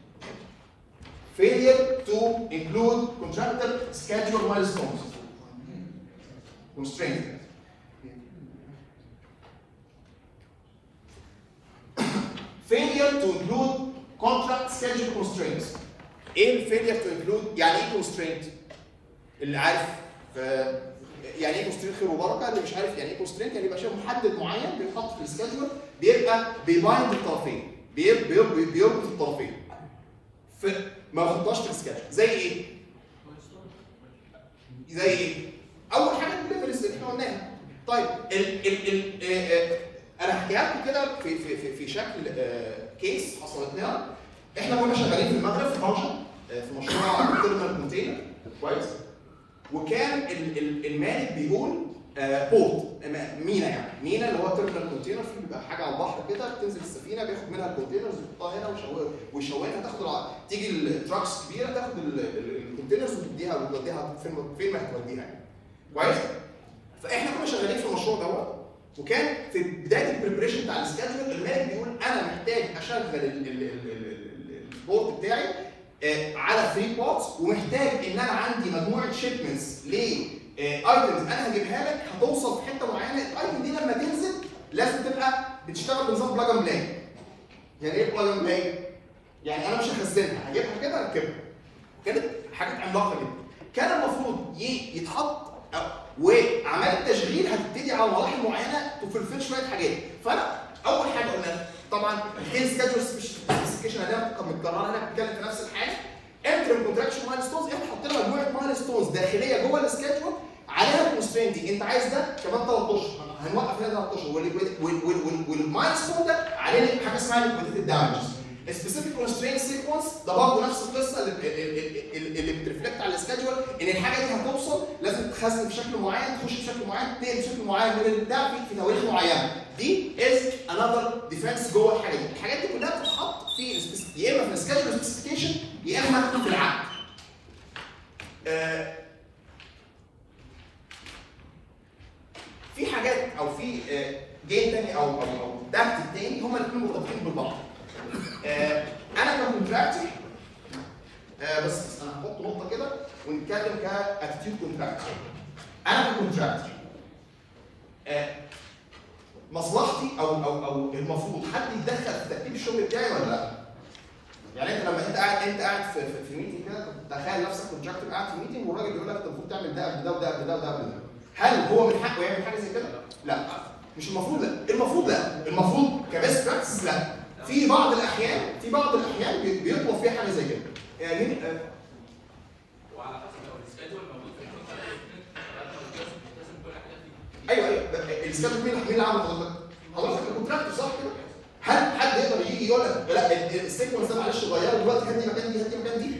failure to include contractor schedule milestones constraint failure to include contract schedule constraints ايه الفيلير تو انكلود يعني ايه constraint اللي عارف ف- يعني ايه constraint خير وبركه اللي مش عارف يعني ايه constraint يعني يبقى شيء محدد معين بيتحط في السكادجول بيبقى بيبايند الطرفين بير- بير- بيربط الطرفين فما بحطهاش في السكادجول زي ايه؟ زي ايه؟ اول حاجه الليفلز اللي احنا قلناها طيب ال ال ال آه، آه، انا هحكيها لكم كده في في في, في شكل آه، كيس حصلت لنا احنا كنا شغالين في المغرب في طنجه آه، في مشروع تيرمال كونتينر كويس وكان ال ال المالك بيقول آه، بورت م- مينا يعني مينا اللي هو تيرمال كونتينر فيه بيبقى حاجه على البحر كده بتنزل السفينه بياخد منها الكونتينرز ويحطها هنا ويشوه- ويشوهها تاخد الع... تيجي التراكس كبيره تاخد ال- ال- الكونتينرز وتديها وتوديها فين فين ما هتوديها يعني كويس فاحنا كنا شغالين في المشروع دوت وكان في بدايه البريبريشن بتاع السكادجول المالك بيقول انا محتاج اشغل ال- ال- ال- ال- ال- البورت بتاعي آه، على 3 بوتس ومحتاج ان انا عندي مجموعه شيبمنتس ل ايتمز انا هجيبها لك هتوصل في حته معينه الايتم دي لما تنزل لازم تبقى بتشتغل بنظام بلاج اند بلاي يعني ايه بلاج اند بلاي؟ يعني انا مش هخزنها هجيبها كده اركبها كانت حاجات عملاقه جدا كان المفروض ي- يتحط أو- وعمليه التشغيل هتبتدي على مراحل معينه تفلفل شويه حاجات فانا اول حاجه قلنا طبعا الكيس سكادجول سبيسيفيكيشن هنا متكرره هنا بتتكلم في نفس الحاجه انتر كونتراكشن مايلستونز احنا حطينا مجموعه مايلستونز داخليه جوه السكادجول عليها الكونسترين دي انت عايز ده كمان 3 اشهر هنوقف هنا 3 اشهر والمايلستون ده عليه حاجه اسمها ليكويديتد دامجز السبيسيفيك كونسترين سيكونس ده برضه نفس القصه اللي اللي- اللي, اللي بترفلكت على السكادجول ان الحاجه دي هتوصل لازم تتخزن بشكل معين تخش بشكل معين تنقل بشكل معين من البتاع في في تواريخ معينه دي از انذر ديفense جوه الحاجه دي الحاجات دي كلها بتتحط في السبيس- يا اما في السكادجول سبيسيفيكيشن يا اما في العقد آه، في حاجات او في جيم تاني او او او تاكتيك تاني هما الاثنين مرتبطين ببعض. آه، انا ككونتراكتور آه، بس بس انا هحط نقطه كده ونتكلم كاتيتيود كونتراكتور. انا ككونتراكتور آه، مصلحتي او او او المفروض حد يتدخل في ترتيب الشغل بتاعي ولا لا؟ يعني انت لما انت قاعد انت قاعد في في, في ميتنج كده تخيل نفسك كونتراكتور قاعد في ميتنج والراجل بيقول لك انت المفروض تعمل ده قبل ده وده قبل ده وده قبل ده. هل هو من حقه يعمل حاجه زي كده؟ لا مش المفروض لا المفروض لا المفروض كبيست براكتس لا في بعض الاحيان في بعض الاحيان بي- بيطلب فيها حاجه زي كده يعني مين آه، وعلى حسب لو السكادول موجود في الكونتراكت لازم كل حاجه فيه ايوه ايوه السكادول مين مين اللي عمل حضرتك؟ حضرتك الكونتراكتور صح كده؟ هل حد يقدر يجي يقول لك لا ال- ال- السيكونس ده معلش غيره دلوقتي هدي مكان دي هدي مكان دي؟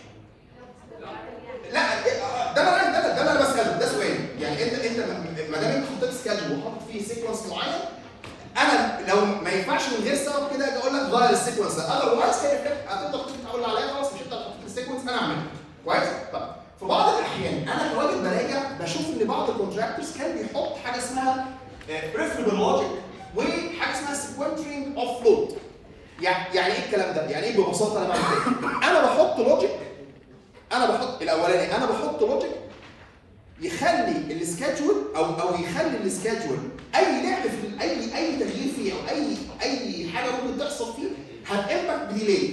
لا ده انا ده ده اللي انا بساله ده سؤال يعني انت انت ما- ما دام انت حطيت سكادجول وحاطط فيه سيكونس معين انا لو ما ينفعش من غير سبب كده اجي اقول لك غير السيكونس ده اذروايز هتفضل تقول عليا خلاص مش انت اللي حطيت السيكونس انا اعمله كويس؟ طيب في بعض الاحيان انا كراجل براجع بشوف ان بعض الكونتراكتورز كان بيحط حاجه اسمها بريفربل لوجيك وحاجه اسمها سيكونترينج اوف لود يعني يعني ايه الكلام ده؟ يعني ايه ببساطه انا بعمل ايه؟ انا بحط لوجيك انا بحط الاولاني انا بحط لوجيك يخلي السكادجول او او يخلي السكادجول اي لعب في ال- اي اي تغيير فيه او اي اي حاجه ممكن تحصل فيه هتامباكت بديلي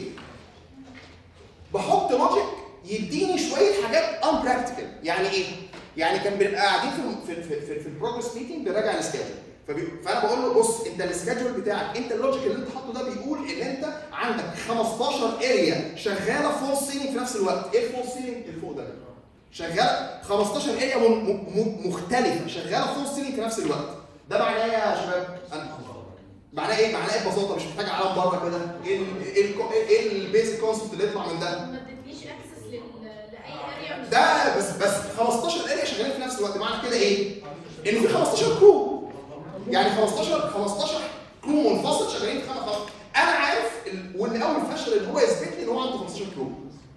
بحط لوجيك يديني شويه حاجات ان براكتيكال يعني ايه؟ يعني كان بنبقى قاعدين في في في, في, في البروجرس ميتنج بنراجع السكادجول فبي... فانا بقول له بص انت السكادجول بتاعك انت اللوجيك اللي انت حاطه ده بيقول ان انت عندك 15 اريا شغاله فول سيلينج في نفس الوقت ايه الفول سيلينج اللي فوق ده شغاله 15 اريا م... م... مختلفه شغاله فول سيلينج في نفس الوقت ده معناه ايه يا شباب؟ أنا... معناه ايه؟ معناه ايه ببساطه مش محتاج علام بره كده ايه ال... ايه ال... ايه البيزك كونسبت اللي يطلع من ده؟ ما ادتنيش اكسس لاي اريا مش ده بس بس 15 اريا شغالين في نفس الوقت معنى كده ايه؟ ان في 15 كرو يعني 15 15 كرو منفصل شغالين في خمس خمس انا عارف ال... وان اول فشل ان هو يثبت لي ان هو عنده 15 كرو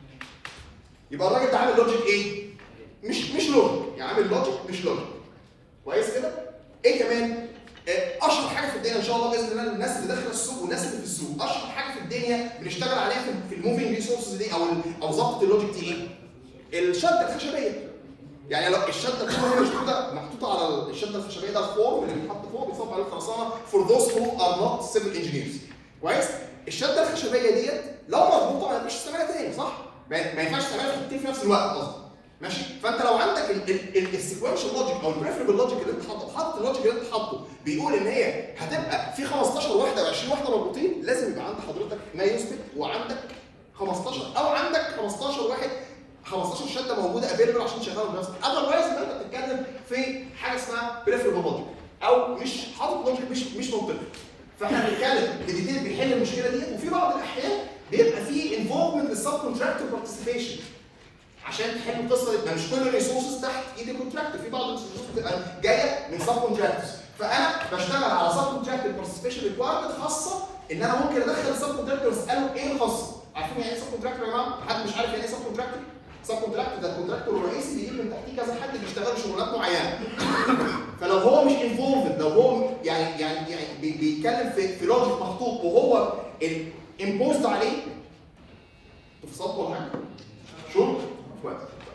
يبقى الراجل ده عامل لوجيك ايه؟ مش مش لوجيك يعني عامل لوجيك مش لوجيك كويس كده؟ ايه كمان؟ آه، اشهر حاجه في الدنيا ان شاء الله باذن الله الناس اللي داخله السوق والناس اللي في السوق اشهر حاجه في الدنيا بنشتغل عليها في, في الموفينج ريسورسز دي او ال- او ظبط اللوجيك دي ايه؟ الشده الخشبيه يعني لو الشده الخشبيه هي محطوطه محطوطه على الشده الخشبيه ده الفورم اللي بيتحط فوق بيتصب عليه الخرسانه فور ذوز هو ار نوت سيفل انجينيرز كويس الشده الخشبيه ديت لو مظبوطه ما ينفعش تستعملها تاني صح؟ ما ما ينفعش تعملها في حتتين في نفس الوقت قصدي ماشي فانت لو عندك السيكونشال لوجيك او البريفربل لوجيك اللي انت حاطه حاطط اللوجيك اللي انت حاطه بيقول ان هي هتبقى في 15 واحده و20 واحده مربوطين لازم يبقى عند حضرتك ما يثبت وعندك 15 او عندك 15 واحد 15 شده موجوده افيلبل عشان تشغلهم بنفسك اذروايز يبقى انت بتتكلم في حاجه اسمها بريفربل لوجيك او مش حاطط لوجيك مش مش منطقي فاحنا بنتكلم بديتيل بيحل المشكله ديت وفي بعض الاحيان بيبقى في انفولفمنت للسب كونتراكتور بارتيسيبيشن عشان تحل القصه دي ما مش كل الريسورسز تحت ايد الكونتراكتور في بعض الريسورسز بتبقى جايه من سب كونتراكتورز فانا بشتغل على سب كونتراكتور بارتيسيبيشن ريكوايرمنت خاصه ان انا ممكن ادخل السب كونتراكتور اساله ايه الخاصه عارفين يعني ايه سب كونتراكتور يا جماعه؟ حد مش عارف يعني ايه سب كونتراكتور؟ سب كونتراكتور ده الكونتراكتور الرئيسي بيجيب من تحتيه كذا حد بيشتغل شغلانات معينه فلو هو مش انفولفد لو هو يعني يعني يعني بي- بيتكلم في في لوجيك محطوط وهو امبوزد عليه تفصلت ولا حاجه؟ شو؟ كويس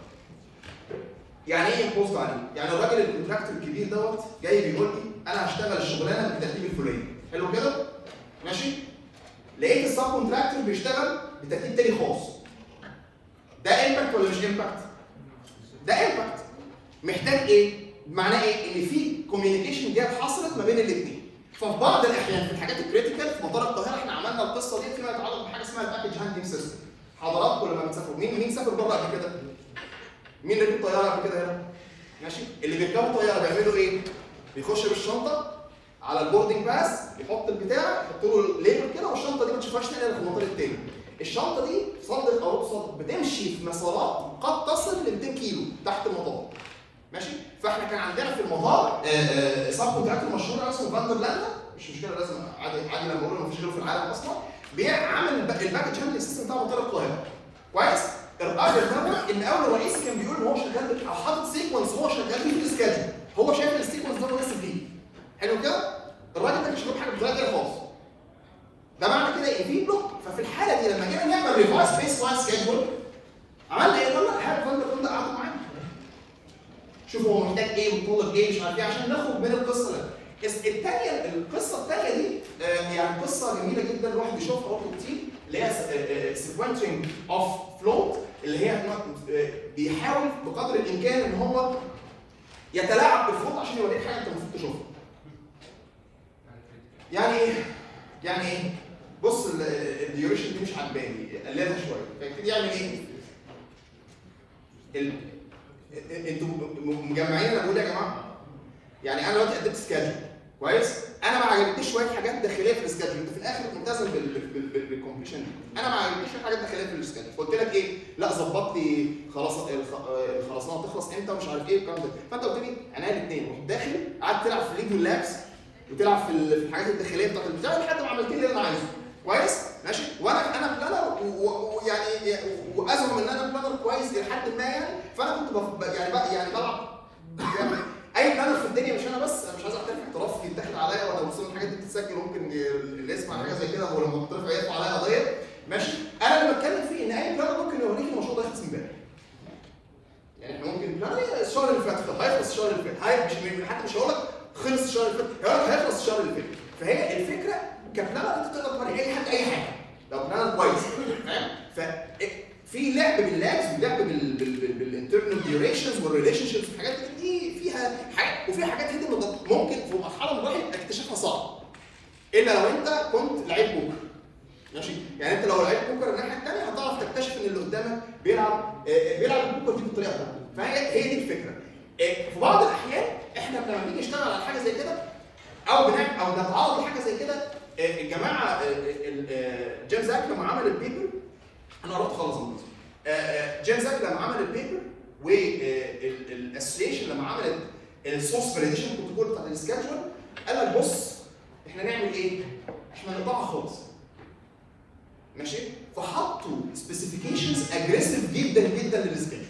يعني ايه امبوزد عليه؟ يعني الراجل الكونتراكتور الكبير دوت جاي بيقول لي انا هشتغل الشغلانه بالترتيب الفلاني حلو كده؟ ماشي؟ لقيت السب كونتراكتور بيشتغل بترتيب تاني خاص ده امباكت ولا مش امباكت؟ ده امباكت محتاج ايه؟ معناه ايه؟ ان في كوميونيكيشن جاب حصلت ما بين الاثنين ففي بعض الاحيان في الحاجات الكريتيكال في مطار القاهره احنا عملنا القصه دي فيما يتعلق بحاجه اسمها الباكج هاندلنج سيستم حضراتكم لما بتسافروا مين مين سافر بره قبل كده؟ مين ركب طياره قبل كده هنا؟ ماشي؟ اللي بيركبوا طياره بيعملوا ايه؟ بيخش بالشنطه على البوردنج باس يحط البتاع يحط له ليبل كده والشنطه دي ما تشوفهاش تاني الا في المطار التاني الشنطه دي صدق او تصدق بتمشي في مسارات قد تصل ل 200 كيلو تحت المطار ماشي فاحنا كان عندنا في المطار سب كونتراكتور مشهور اسمه فاندر لاندا مش مشكله لازم عادي عادي لما بقول مفيش غيره في العالم اصلا بيعمل الباكج هاندلنج سيستم بتاع مطار القاهره كويس الراجل دوت المقاول الرئيسي كان بيقول ان هو شغال بك- او حاطط سيكونس هو شغال بيه في السكادجول هو شايف السيكونس ده مناسب ليه حلو كده الراجل ده كان شغال بحاجه بطريقه كده خالص ده معنى كده ايه في بلوك ففي الحاله دي لما جينا نعمل ريفايس بيس لاين سكادجول عملنا ايه قلنا هات فندر فندر قعدوا معانا شوف هو محتاج ايه وطلب ايه مش عارف ايه عشان ناخد من القصه دي الس- التانية القصة التانية دي آه، يعني قصة جميلة جدا الواحد بيشوفها برضه كتير اللي هي سيكونترينج اوف فلوت اللي هي آه، بيحاول بقدر الامكان ان هو يتلاعب بالفلوت عشان يوريك حاجة انت المفروض تشوفها. يعني ايه؟ يعني ايه؟ بص الديوريشن دي مش عجباني قللها شوية فيبتدي يعمل ايه؟ ال- انتوا م- مجمعين انا بقول يا جماعه يعني انا دلوقتي قدمت سكادجول كويس انا ما عجبتنيش شويه حاجات داخليه في السكادجول انت في الاخر ملتزم بال- بال- بال- بال- بالكومبليشن دي انا ما عجبتنيش شويه حاجات داخليه في السكادجول فقلت لك ايه لا ظبط لي خلاص الخ- آه، الخرسانه تخلص امتى ومش عارف ايه الكلام ده فانت قلت لي عينيا الاثنين رحت داخل قعدت تلعب في الليج واللابس وتلعب في ال- في الحاجات الداخليه بتاعت البتاع لحد ما عملت لي اللي انا عايزه كويس ماشي وانا انا بلانر ويعني وازعم ان انا بلانر كويس الى حد ما يعني فانا كنت بف... يعني بقى يعني بلعب يعني اي بلانر في الدنيا مش انا بس انا مش عايز اعترف اعتراف يتاخد عليا ولا وصل الحاجات دي بتتسجل ممكن اللي يسمع حاجه زي كده هو لما تترفع يرفع عليا قضيه ماشي انا اللي بتكلم فيه ان اي بلانر ممكن يوريك المشروع ده يخلص امبارح يعني احنا ممكن بلانر الشهر اللي فات خلاص، هيخلص الشهر اللي فات هاي مش حتى مش هقول لك خلص الشهر اللي فات هقول لك هيخلص الشهر اللي فات فهي الفكره كبلانر انت تقدر توري اي حد اي حاجه لو بلانر كويس فاهم ف في لعب باللاجز ولعب بالانترنال ديوريشنز والريليشن شيبس والحاجات دي دي فيها حاجات وفي حاجات كده ممكن في مرحله من الواحد اكتشافها صعب الا لو انت كنت لعيب بوكر ماشي يعني انت لو لعيب بوكر الناحيه الثانيه هتعرف تكتشف ان اللي قدامك بيلعب آه، بيلعب البوكر دي بالطريقه بتاعته فهي هي دي الفكره آه، في بعض الاحيان احنا لما بنيجي نشتغل على حاجه زي كده او بنعمل او نتعرض لحاجه زي كده آه، الجماعه آه، ال- آه، جيم زاك لما عمل البيبر انا قربت خالص من القصة. آه، آه، جيم زاك لما عمل البيبر والاسوسيشن لما عملت السورس فاليديشن بروتوكول بتاع السكادجول قال لك بص احنا نعمل ايه؟ احنا نقطعها خالص ماشي؟ فحطوا سبيسيفيكيشنز اجريسيف جدا جدا للسكادجول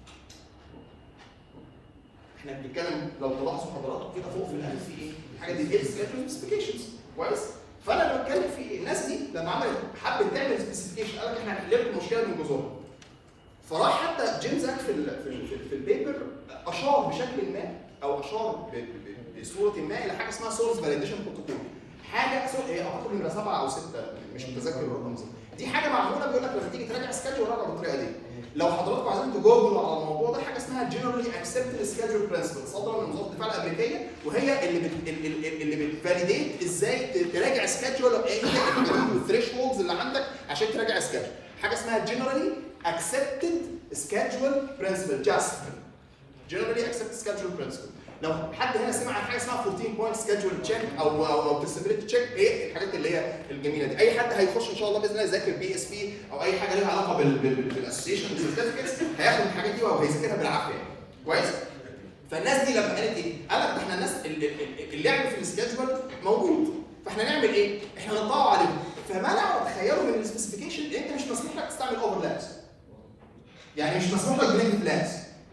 احنا بنتكلم لو تلاحظوا حضراتكم كده فوق في الالف في ايه؟ الحاجه دي ايه سكادجول سبيسيفيكيشنز كويس؟ فانا اللي بتكلم في ايه؟ الناس دي لما عملت حبت تعمل سبيسيفيكيشن قال لك احنا هنحل لكم المشكله من جذورها فراح حتى جيم زاك في ال في, ال في, ال في البيبر اشار بشكل ما او اشار ب- ب- بصوره ما الى حاجه اسمها سورس فاليديشن بروتوكول حاجه سو- هي اعتقد نمره سبعه او سته مش متذكر الرقم بالظبط دي حاجه معموله بيقول لك لما تيجي تراجع سكادجول راجع بالطريقه دي لو حضراتكم عايزين تجوجلوا على الموضوع ده حاجه اسمها جنرالي اكسبتد سكادجول برنسبل صادره من وزاره الدفاع الامريكيه وهي اللي بت اللي, اللي بتفاليديت ازاي ت- تراجع سكادجول ايه هي الحدود والثريش اللي عندك عشان تراجع سكادجول حاجه اسمها جنرالي اكسبتد سكادجول برنسبل جاست جنرالي اكسبتد سكادجول برنسبل لو حد هنا سمع عن حاجه اسمها 14 بوينت سكادجول تشيك او او او disability تشيك هي الحاجات اللي هي الجميله دي اي حد هيخش ان شاء الله باذن الله يذاكر بي اس بي او اي حاجه ليها علاقه بالاسوسيشن سيرتيفيكتس هياخد الحاجات دي وهيذاكرها بالعافيه يعني. كويس فالناس دي لما قالت ايه؟ قال لك ده احنا الناس ال- ال- اللعب في السكادجول موجود فاحنا نعمل ايه؟ احنا نطبقه عليهم فمنعوا تخيلوا من السبيسيفيكيشن ان انت مش مسموح لك تستعمل اوفرلابس يعني مش مسموح لك بنسبه لابس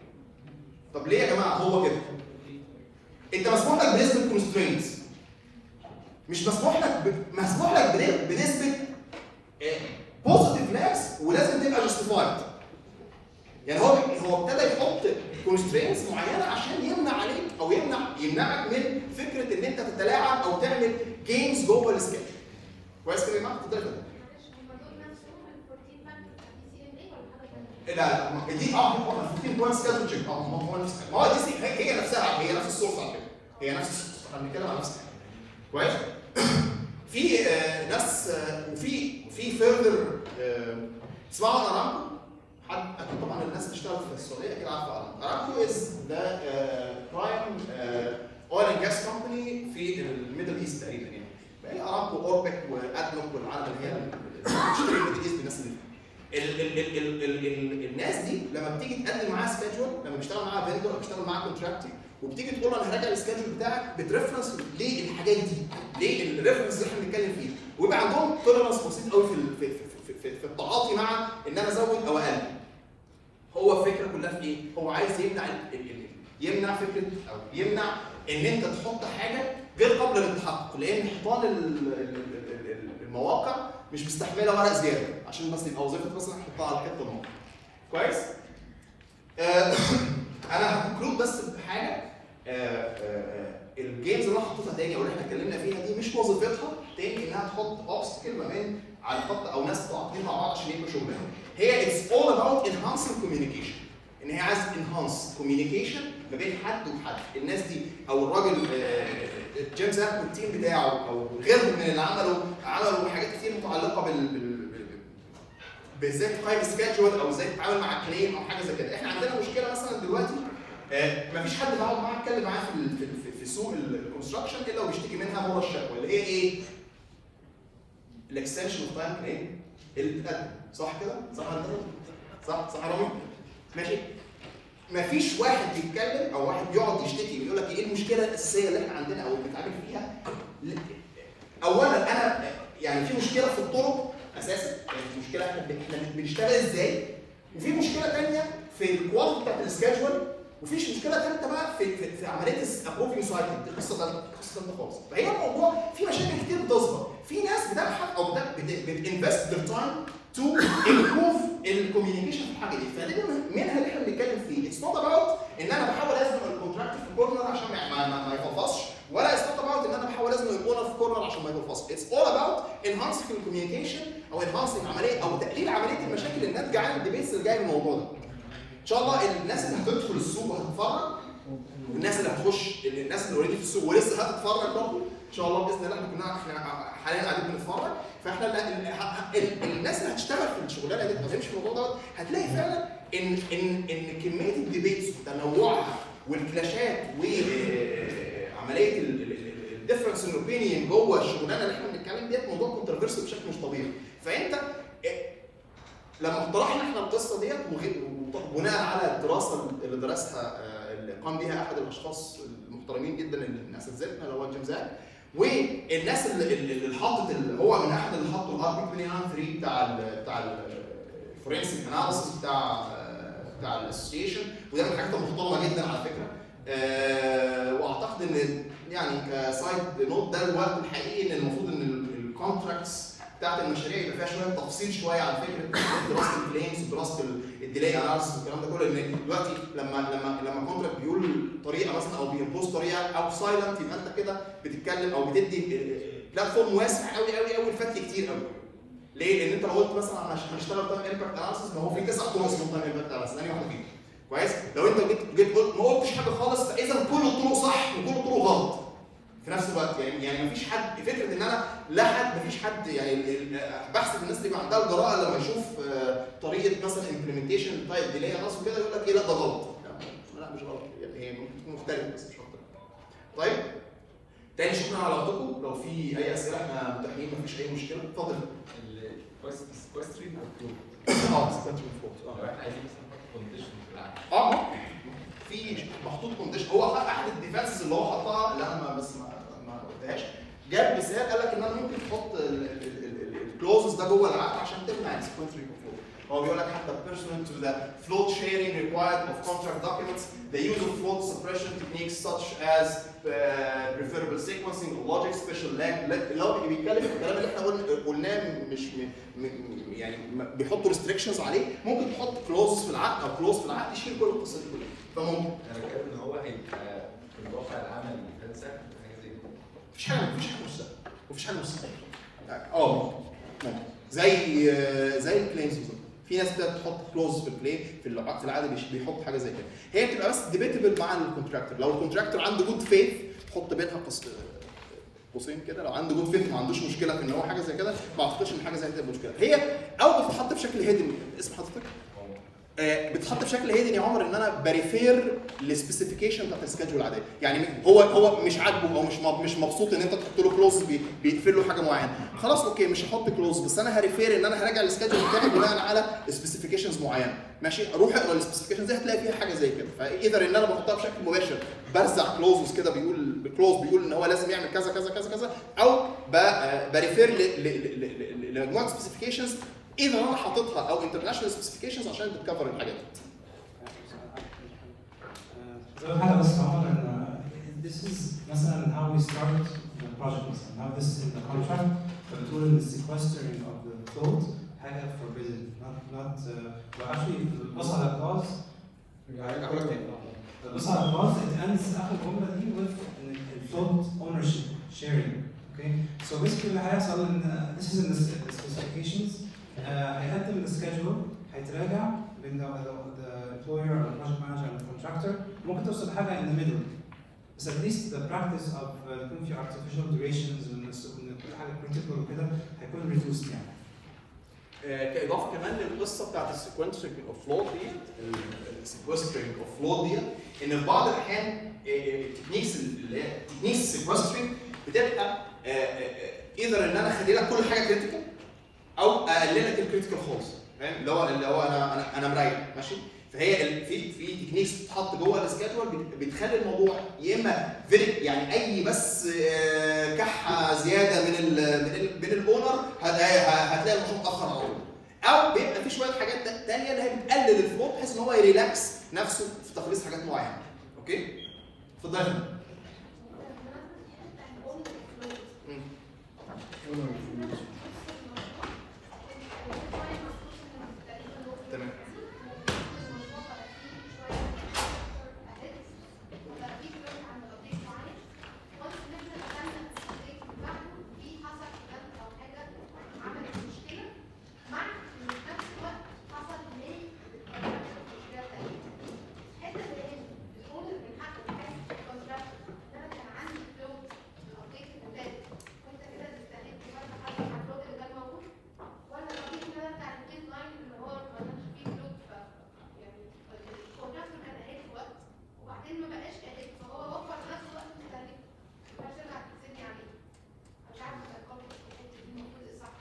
طب ليه يا جماعه هو كده؟ انت مسموح لك بنسبه كونسترينتس مش مسموح لك ب... مسموح لك بن- بنسبه بوزيتيف لابس ولازم تبقى جاستيفايد يعني هو هو ابتدى يحط كونسترينتس معينه عشان يمنع عليك او يمنع يمنعك من فكره ان انت تتلاعب او تعمل جيمز جوه السكيل كويس كده يا جماعه اتفضل اتفضل. هم دول نفسهم ال 14 فاكتور بتاع دي سي ام اي ولا حاجه ثانيه؟ لا لا ما- دي اه هو 15 بوينت سكادجول تشيك اه هو هو نفس الحاجة. ما هو دي سي هي هي نفسها هي نفس السورس على فكره هي نفس السورس احنا بنتكلم على نفس الحاجه كويس في آه، ناس آه، وفي في فيرذر تسمعوا عن ارامكو حد اكيد طبعا الناس اللي اشتغلت في السعوديه اكيد عارفه ارامكو ارامكو از ذا برايم اويل اند جاس كومباني في الميدل ايست تقريبا يعني هي ارامكو اوربك وادنوك والعالم اللي هي اللي بتشتري الميدل ايست بالناس اللي فيها. ال ال ال ال ال ال الناس دي لما بتيجي تقدم معاها سكادجول لما بيشتغل معاها فيندور او بيشتغل معاها كونتراكتي وبتيجي تقول له انا هراجع السكادجول بتاعك بترفرنس ليه الحاجات دي؟ ليه الريفرنس اللي احنا بنتكلم فيه؟ ويبقى عندهم توليرنس بسيط قوي في ال- في في, في, في, في التعاطي مع ان انا ازود او اقلل. هو الفكره كلها في ايه؟ هو عايز يمنع ال- ال- ال- يمنع فكره او يمنع ان انت تحط حاجه غير قابله للتحقق لان حيطان ال- ال- ال- ال- المواقع مش مستحمله ورق زياده عشان بس يبقى وظيفه مثلا نحطها على حته الموقع كويس؟ آه، انا هكونكلود بس بحاجه آه، آه، آه، الجيمز اللي انا حطيتها تاني او اللي احنا اتكلمنا فيها دي مش وظيفتها تاني انها تحط اوبستكل ما بين على خط او ناس قاعدين مع بعض عشان يبقى شغلهم هي اتس اول اباوت انهانسنج كوميونيكيشن ان هي عايزه انهانس كوميونيكيشن ما بين حد وحد الناس دي او الراجل آه، جيمس زاك والتيم بتاعه او غيرهم من اللي عملوا عملوا حاجات كتير متعلقه بال, بال... بال- بازاي تقيم سكادجول او ازاي تتعامل مع كليم او حاجه زي كده احنا عندنا مشكله مثلا دلوقتي آه، مفيش حد بقعد معاه اتكلم معاه في ال- في, في, في سوق الكونستراكشن الا وبيشتكي منها بره الشكوى اللي هي ايه؟ الاكستنشن اوف تايم كليم اللي بتتقدم صح كده؟ صح ولا كده؟ صح صح يا رامي؟ ماشي؟ مفيش واحد بيتكلم او واحد يقعد يشتكي ويقول لك ايه المشكله الاساسيه اللي احنا عندنا او اللي بنتعامل فيها لا. اولا انا يعني في مشكله في الطرق اساسا يعني في مشكله احنا بن- احنا بنشتغل ازاي وفي مشكله ثانيه في الكواليتي بتاعت السكادجول وفيش مشكله ثالثه بقى في في, في عمليه الابروفنج سايكل دي قصه ثالثه قصه ثالثه خالص فهي الموضوع في مشاكل كتير بتظهر في ناس بتبحث او بتنفست their time to improve الكوميونيكيشن في الحاجه دي فدي منها اللي احنا بنتكلم فيه اتس نوت اباوت ان انا بحاول ازنق الكونتراكت في كورنر عشان ما ما, ما, ما يفلفصش ولا اتس نوت اباوت ان انا بحاول ازنق الاونر في كورنر عشان ما يفلفصش اتس اول اباوت انهانسنج الكوميونيكيشن او انهانسنج عمليه او تقليل عمليه المشاكل الناتجه عن الديبيتس اللي جايه من الموضوع ده ان شاء الله الناس اللي هتدخل السوق وهتتفرج والناس اللي هتخش الناس اللي اوريدي في السوق ولسه هتتفرج برضه ان شاء الله باذن الله احنا كنا احنا حاليا قاعدين بنتفرج فاحنا ال- ال- ال- الناس اللي هتشتغل في الشغلانه دي هتمشي في الموضوع دوت هتلاقي فعلا ان ان ان كميه الديبيتس وتنوعها والكلاشات وعمليه الديفرنس ان اوبينيون جوه الشغلانه اللي احنا بنتكلم ديت موضوع كونترفيرسي بشكل مش طبيعي فانت لما اقترحنا احنا القصه ديت وغ- وبناء على الدراسه اللي درسها آه، اللي قام بيها احد الاشخاص المحترمين جدا اللي اساتذتنا اللي هو جيمس زاك والناس اللي اللي اللي حطت اللي هو من احد اللي حطوا الار بي 3 بتاع ال بتاع الفورنسيك اناليسيس بتاع آه، بتاع الاسوسيشن وده من الحاجات المحترمه جدا على فكره آه، واعتقد ان يعني كسايد نوت ده الوقت الحقيقي ان المفروض ان الكونتراكتس بتاعت المشاريع يبقى فيها شويه تفصيل شويه على فكره دراسه الكليمز ودراسه الديلي اناليسيس والكلام ده كله لان دلوقتي لما لما لما كونتراكت بيقول طريقه مثلا او بيمبوز طريقه او سايلنت يبقى انت كده بتتكلم او بتدي بلاتفورم واسع قوي قوي قوي الفتي كتير قوي ليه؟ لان انت لو قلت مثلا انا هنشتغل تايم امباكت اناليسيس ما هو في تسع طرق اسمهم تايم امباكت اناليسيس انهي واحده فيهم كويس؟ لو انت جيت جيت قلت ما قلتش حاجه خالص فاذا كل الطرق صح وكل الطرق غلط في نفس الوقت يعني يعني مفيش حد فكره ان انا لا حد مفيش حد يعني ال- ال- بحسب الناس اللي يبقى عندها الجراءه لما يشوف آه، طريقه مثلا امبلمنتيشن تايب ديلي ناس وكده يقول لك ايه لا ده غلط لا, لا مش غلط يعني هي ممكن تكون مختلفه بس مش اكتر طيب تاني شكرا على وقتكم لو في اي اسئله احنا متاحين مفيش اي مشكله اتفضل الكويسترين اه سكواتش فوق لو احنا عايزين مثلا نحط كونديشن في العقد اه في محطوط كونديشن هو حط احد الديفنسز اللي هو حطها اللي انا ما بس ما ما قلتهاش جاب مثال قال لك ان انا ممكن تحط الكلوزز ده جوه العقد عشان تمنع السيكونس ريكونفورم هو بيقول لك حتى pursuant to the float sharing required of contract documents the use of float suppression techniques such as uh, preferable sequencing of logic special lag lag- اللي هو بيتكلم في الكلام اللي احنا قلنا قلناه مش م- م- يعني م- بيحطوا restrictions عليه ممكن تحط كلوزز في العقد او كلوز في العقد يشيل كل القصه دي كلها فممكن انا بتكلم ان هو هيبقى في الواقع العملي هل سهل حاجه زي كده؟ مفيش حاجه مفيش حاجه مش سهله مفيش حاجه مش سهله اه ممكن زي زي الكليمز بالظبط في ناس بتبدا تحط كلوز في الكليم في العقد في العاده بيش- بيحط حاجه زي كده هي بتبقى بس ديبيتبل مع الكونتراكتور لو الكونتراكتور عنده جود فيث حط بينها قص قوسين كده لو عنده جود فيث ما عندوش مشكله في ان هو حاجه زي كده ما اعتقدش ان حاجه زي كده تبقى مشكله هي او بتتحط بشكل هيدن اسم حضرتك آه، بتتحط بشكل هيدن يا عمر ان انا بريفير للسبيسيفيكيشن بتاعت السكادجول العاديه يعني هو هو مش عاجبه او مش مب- مش مبسوط ان انت تحط له كلوز بيقفل له حاجه معينه خلاص اوكي مش هحط كلوز بس انا هريفير ان انا هراجع السكادجول بتاعي بناء على سبيسيفيكيشنز معينه ماشي اروح اقرا السبيسيفيكيشنز دي هتلاقي فيها حاجه زي كده فاذا ان انا بحطها بشكل مباشر برزع كلوزز كده بيقول كلوز بيقول ان هو لازم يعمل كذا كذا كذا كذا او ب- آه، بريفير ل- ل- ل- ل- لمجموعه سبيسيفيكيشنز اذا انا حاططها او انترناشونال سبيسيفيكيشنز عشان تتكفر الحاجات دي زود حاجه بس عمر ان this is مثلا how we start the project مثلا how this in the contract فبتقول ان sequestering of the float حاجه forbidden not not uh, well actually بص على الكلاوز هرجع لك تاني بص على الكلاوز it ends اخر الجمله دي with ان الفلوت ownership sharing okay so basically اللي هيحصل ان uh, this is in the s- specifications uh, هيقدم السكادجول هيتراجع بين the, the, the employer or the project manager and the contractor ممكن توصل لحاجه in the middle بس at least the practice of uh, يكون في artificial durations وان الس- وإن كل حاجه critical وكده هيكون reduced يعني آه، كاضافه كمان للقصه بتاعت السيكونسنج اوف فلوت ديت السيكوسترنج اوف فلوت ديت ان في بعض الاحيان التكنيكس اللي هي تكنيكس السيكوسترنج بتبقى اذا ان انا اخلي لك كل حاجه كريتيكال او اقلل لك الكريتيكال خالص فاهم اللي هو اللي هو انا انا انا مريح ماشي فهي ال- في في تكنيكس بتتحط جوه السكادجول بت- بتخلي الموضوع يا اما فيري يعني اي بس آه، كحه زياده من ال من ال من الاونر هتلاقي هتلاقي الموضوع اتاخر على طول او بيبقى في شويه حاجات تا- تانية اللي هي بتقلل الفلوت بحيث ان هو يريلاكس نفسه في تخليص حاجات معينه اوكي اتفضل يا فندم. مم. تمام مع ان في نفس الوقت حصل ديلي مشكله تانيه. الحته اللي هي بتقول من حق الحاسب في الكونتراكت ان انا كان عندي فلوت الابديت اللي فات وانت كده استهلكت برضه حاجه على الفلوت اللي كان موجود ولا الابديت اللي انا بتاع البيز لاين اللي هو ما كانش فيه فلوت ف يعني الكونتراكتور كان قاعد في وقت وبعدين ما بقاش قاعد فهو وفر في نفس الوقت مستهلك ما ينفعش ارجع تحسبني عليه أنا مش عارفه الارقام في الحته دي المفروض ايه صح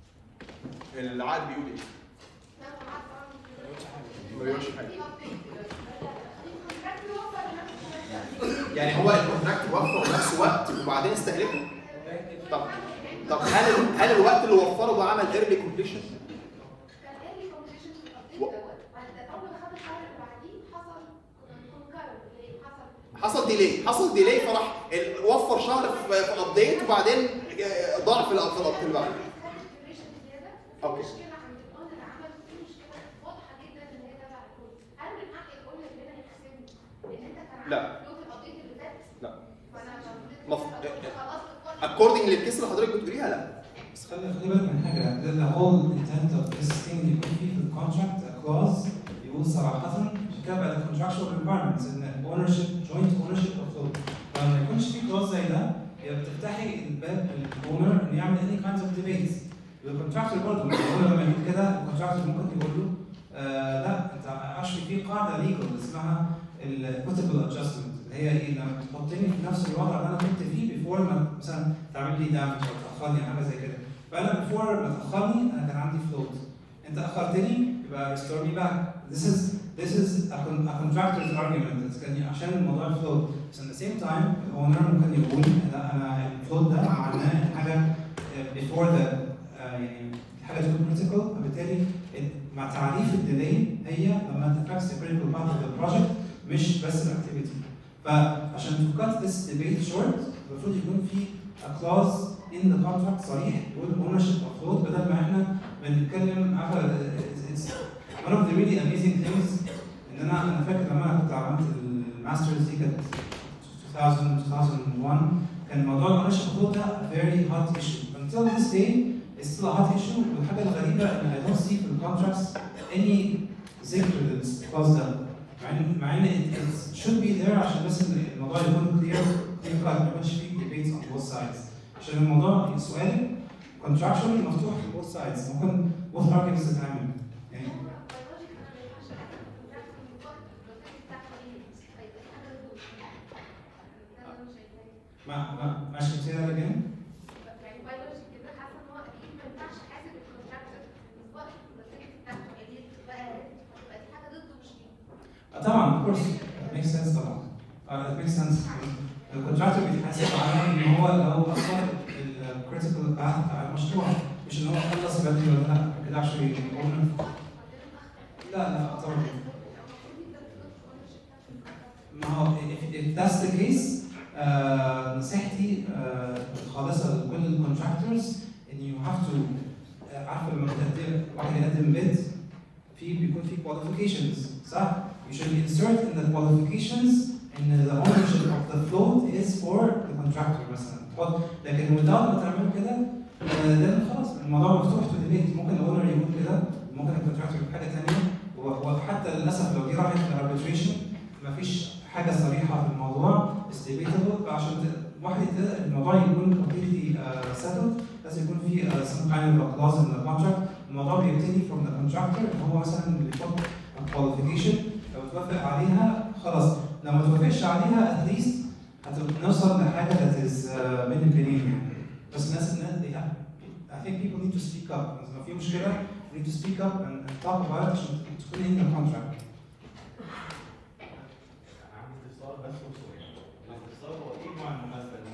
العقد بيقول ايه؟ لا هو عارف طبعا ما بيقولش حاجه في update دلوقتي. في contract يوفر نفس الوقت. يعني هو الكونتراكت وفر في نفس وقت وبعدين استهلكه طب طب هل هل الوقت اللي وفره ده عمل ايرلي كومبليشن؟ كان early completion في الupdate دوت بعد اول ما خد القرار اللي بعديه حصل concurrent اللي حصل حصل ديلي حصل ديلي فراح ال- وفر شهر في في الابديت وبعدين آه، ضاع في الأب- في الابديت اللي بعده خدت duration زياده في أوكي. مشكله عند الاونر عمل في مشكله واضحه جدا ان هي تبع الكود هل من حق الاونر هنا يحسبني ان انت كان لا. عندك فلوس الابديت اللي فات لا. فانا مف- خلاص اكوردنج للكيس اللي حضرتك بتقوليها لا بس خلي خلي بالك من حاجه the, the whole intent of this thing يكون فيه في الكونتراكت clause يقول صراحه عشان كده بقى contractual requirements ان ownership joint ownership of float فلما يكونش في clause زي ده هي بتفتحي الباب للاونر انه يعمل any kinds of debates الكونتراكتور برضه هو لما يقول كده الكونتراكتور ممكن يقول له آه لا انت actually في قاعده legal اسمها ال equitable adjustment اللي هي ايه لما تحطني في نفس الوضع اللي انا كنت فيه before ما مثلا تعمل لي دامج او تاخرني او حاجه زي كده فانا before ما تاخرني انا كان عندي فلوت انت اخرتني يبقى restore me back this is this is a, con- a contractor's argument It's كان عشان الموضوع الفلوت بس at the same time الاونر ممكن يقول لا انا الفلوت ده معناه إن حاجه آه، before the آه، يعني حاجه تكون critical فبالتالي ال- مع تعريف الديلي هي لما تفكس the critical part of the project مش بس الاكتيفيتي فعشان to cut this debate short المفروض يكون في a clause in the contract صريح يقول ownership of float بدل ما احنا بنتكلم عارفه it's- it's one of the really amazing things ان انا انا فاكر لما انا كنت عملت الماسترز دي كانت 2000 2001 كان موضوع الاونرشيب اوف float ده a very hot issue until this day it's still a hot issue والحاجه الغريبه ان I don't see في الكونتراكتس any ذكر للكلاوز ده مع ان مع ان it, it should be there عشان بس إن الموضوع يكون clear clear cut ما يكونش فيه debates on both sides عشان الموضوع سؤالي contractually مفتوح في both sides ممكن both arguments تتعمل يعني ما ما ماشي say that again يعني بيولوجي كده حاسه ان هو اكيد ما ينفعش حاسب الكونتراكتور وقت البروجكت بتاعته قليل تبقى تبقى دي حاجه ضده مش ليه آه، طبعا of course it makes sense طبعا uh, it makes sense الكونتراكتور بيتحاسب على ان هو لو اخر الكريتيكال باث بتاع المشروع مش ان هو خلص بدري ولا لا كده عشان يقول لا لا طبعا ما هو if, if that's the case آه نصيحتي آه الخالصه لكل الكونتراكتورز ان you have to آه عارفه لما بتقدم واحد يقدم بيد في بيكون في qualifications صح؟ You should insert in the qualifications ان the ownership of the float is for the contractor مثلا تحط لكن without ما تعمل كده آه، ده خلاص الموضوع مفتوح to debate ممكن الاونر يقول كده ممكن الكونتراكتور يقول حاجه ثانيه وحتى للاسف لو دي راحت للاربيتريشن مفيش حاجه صريحه في الموضوع is debatable عشان ت- واحد يت- الموضوع يكون completely uh, settled لازم يكون في uh, some kind of a clause in the contract الموضوع بيبتدي from the contractor ان هو مثلا بيحط a qualification لو توافق عليها خلاص لو ما توافقش عليها at least هنوصل لحاجه that is uh, من البنين يعني بس الناس الناس they have I think people need to speak up لو في مشكله you need to speak up and, and talk about it عشان تكون in the contract عندي استفسار بس وسؤال الاستفسار هو ايه نوع المماثله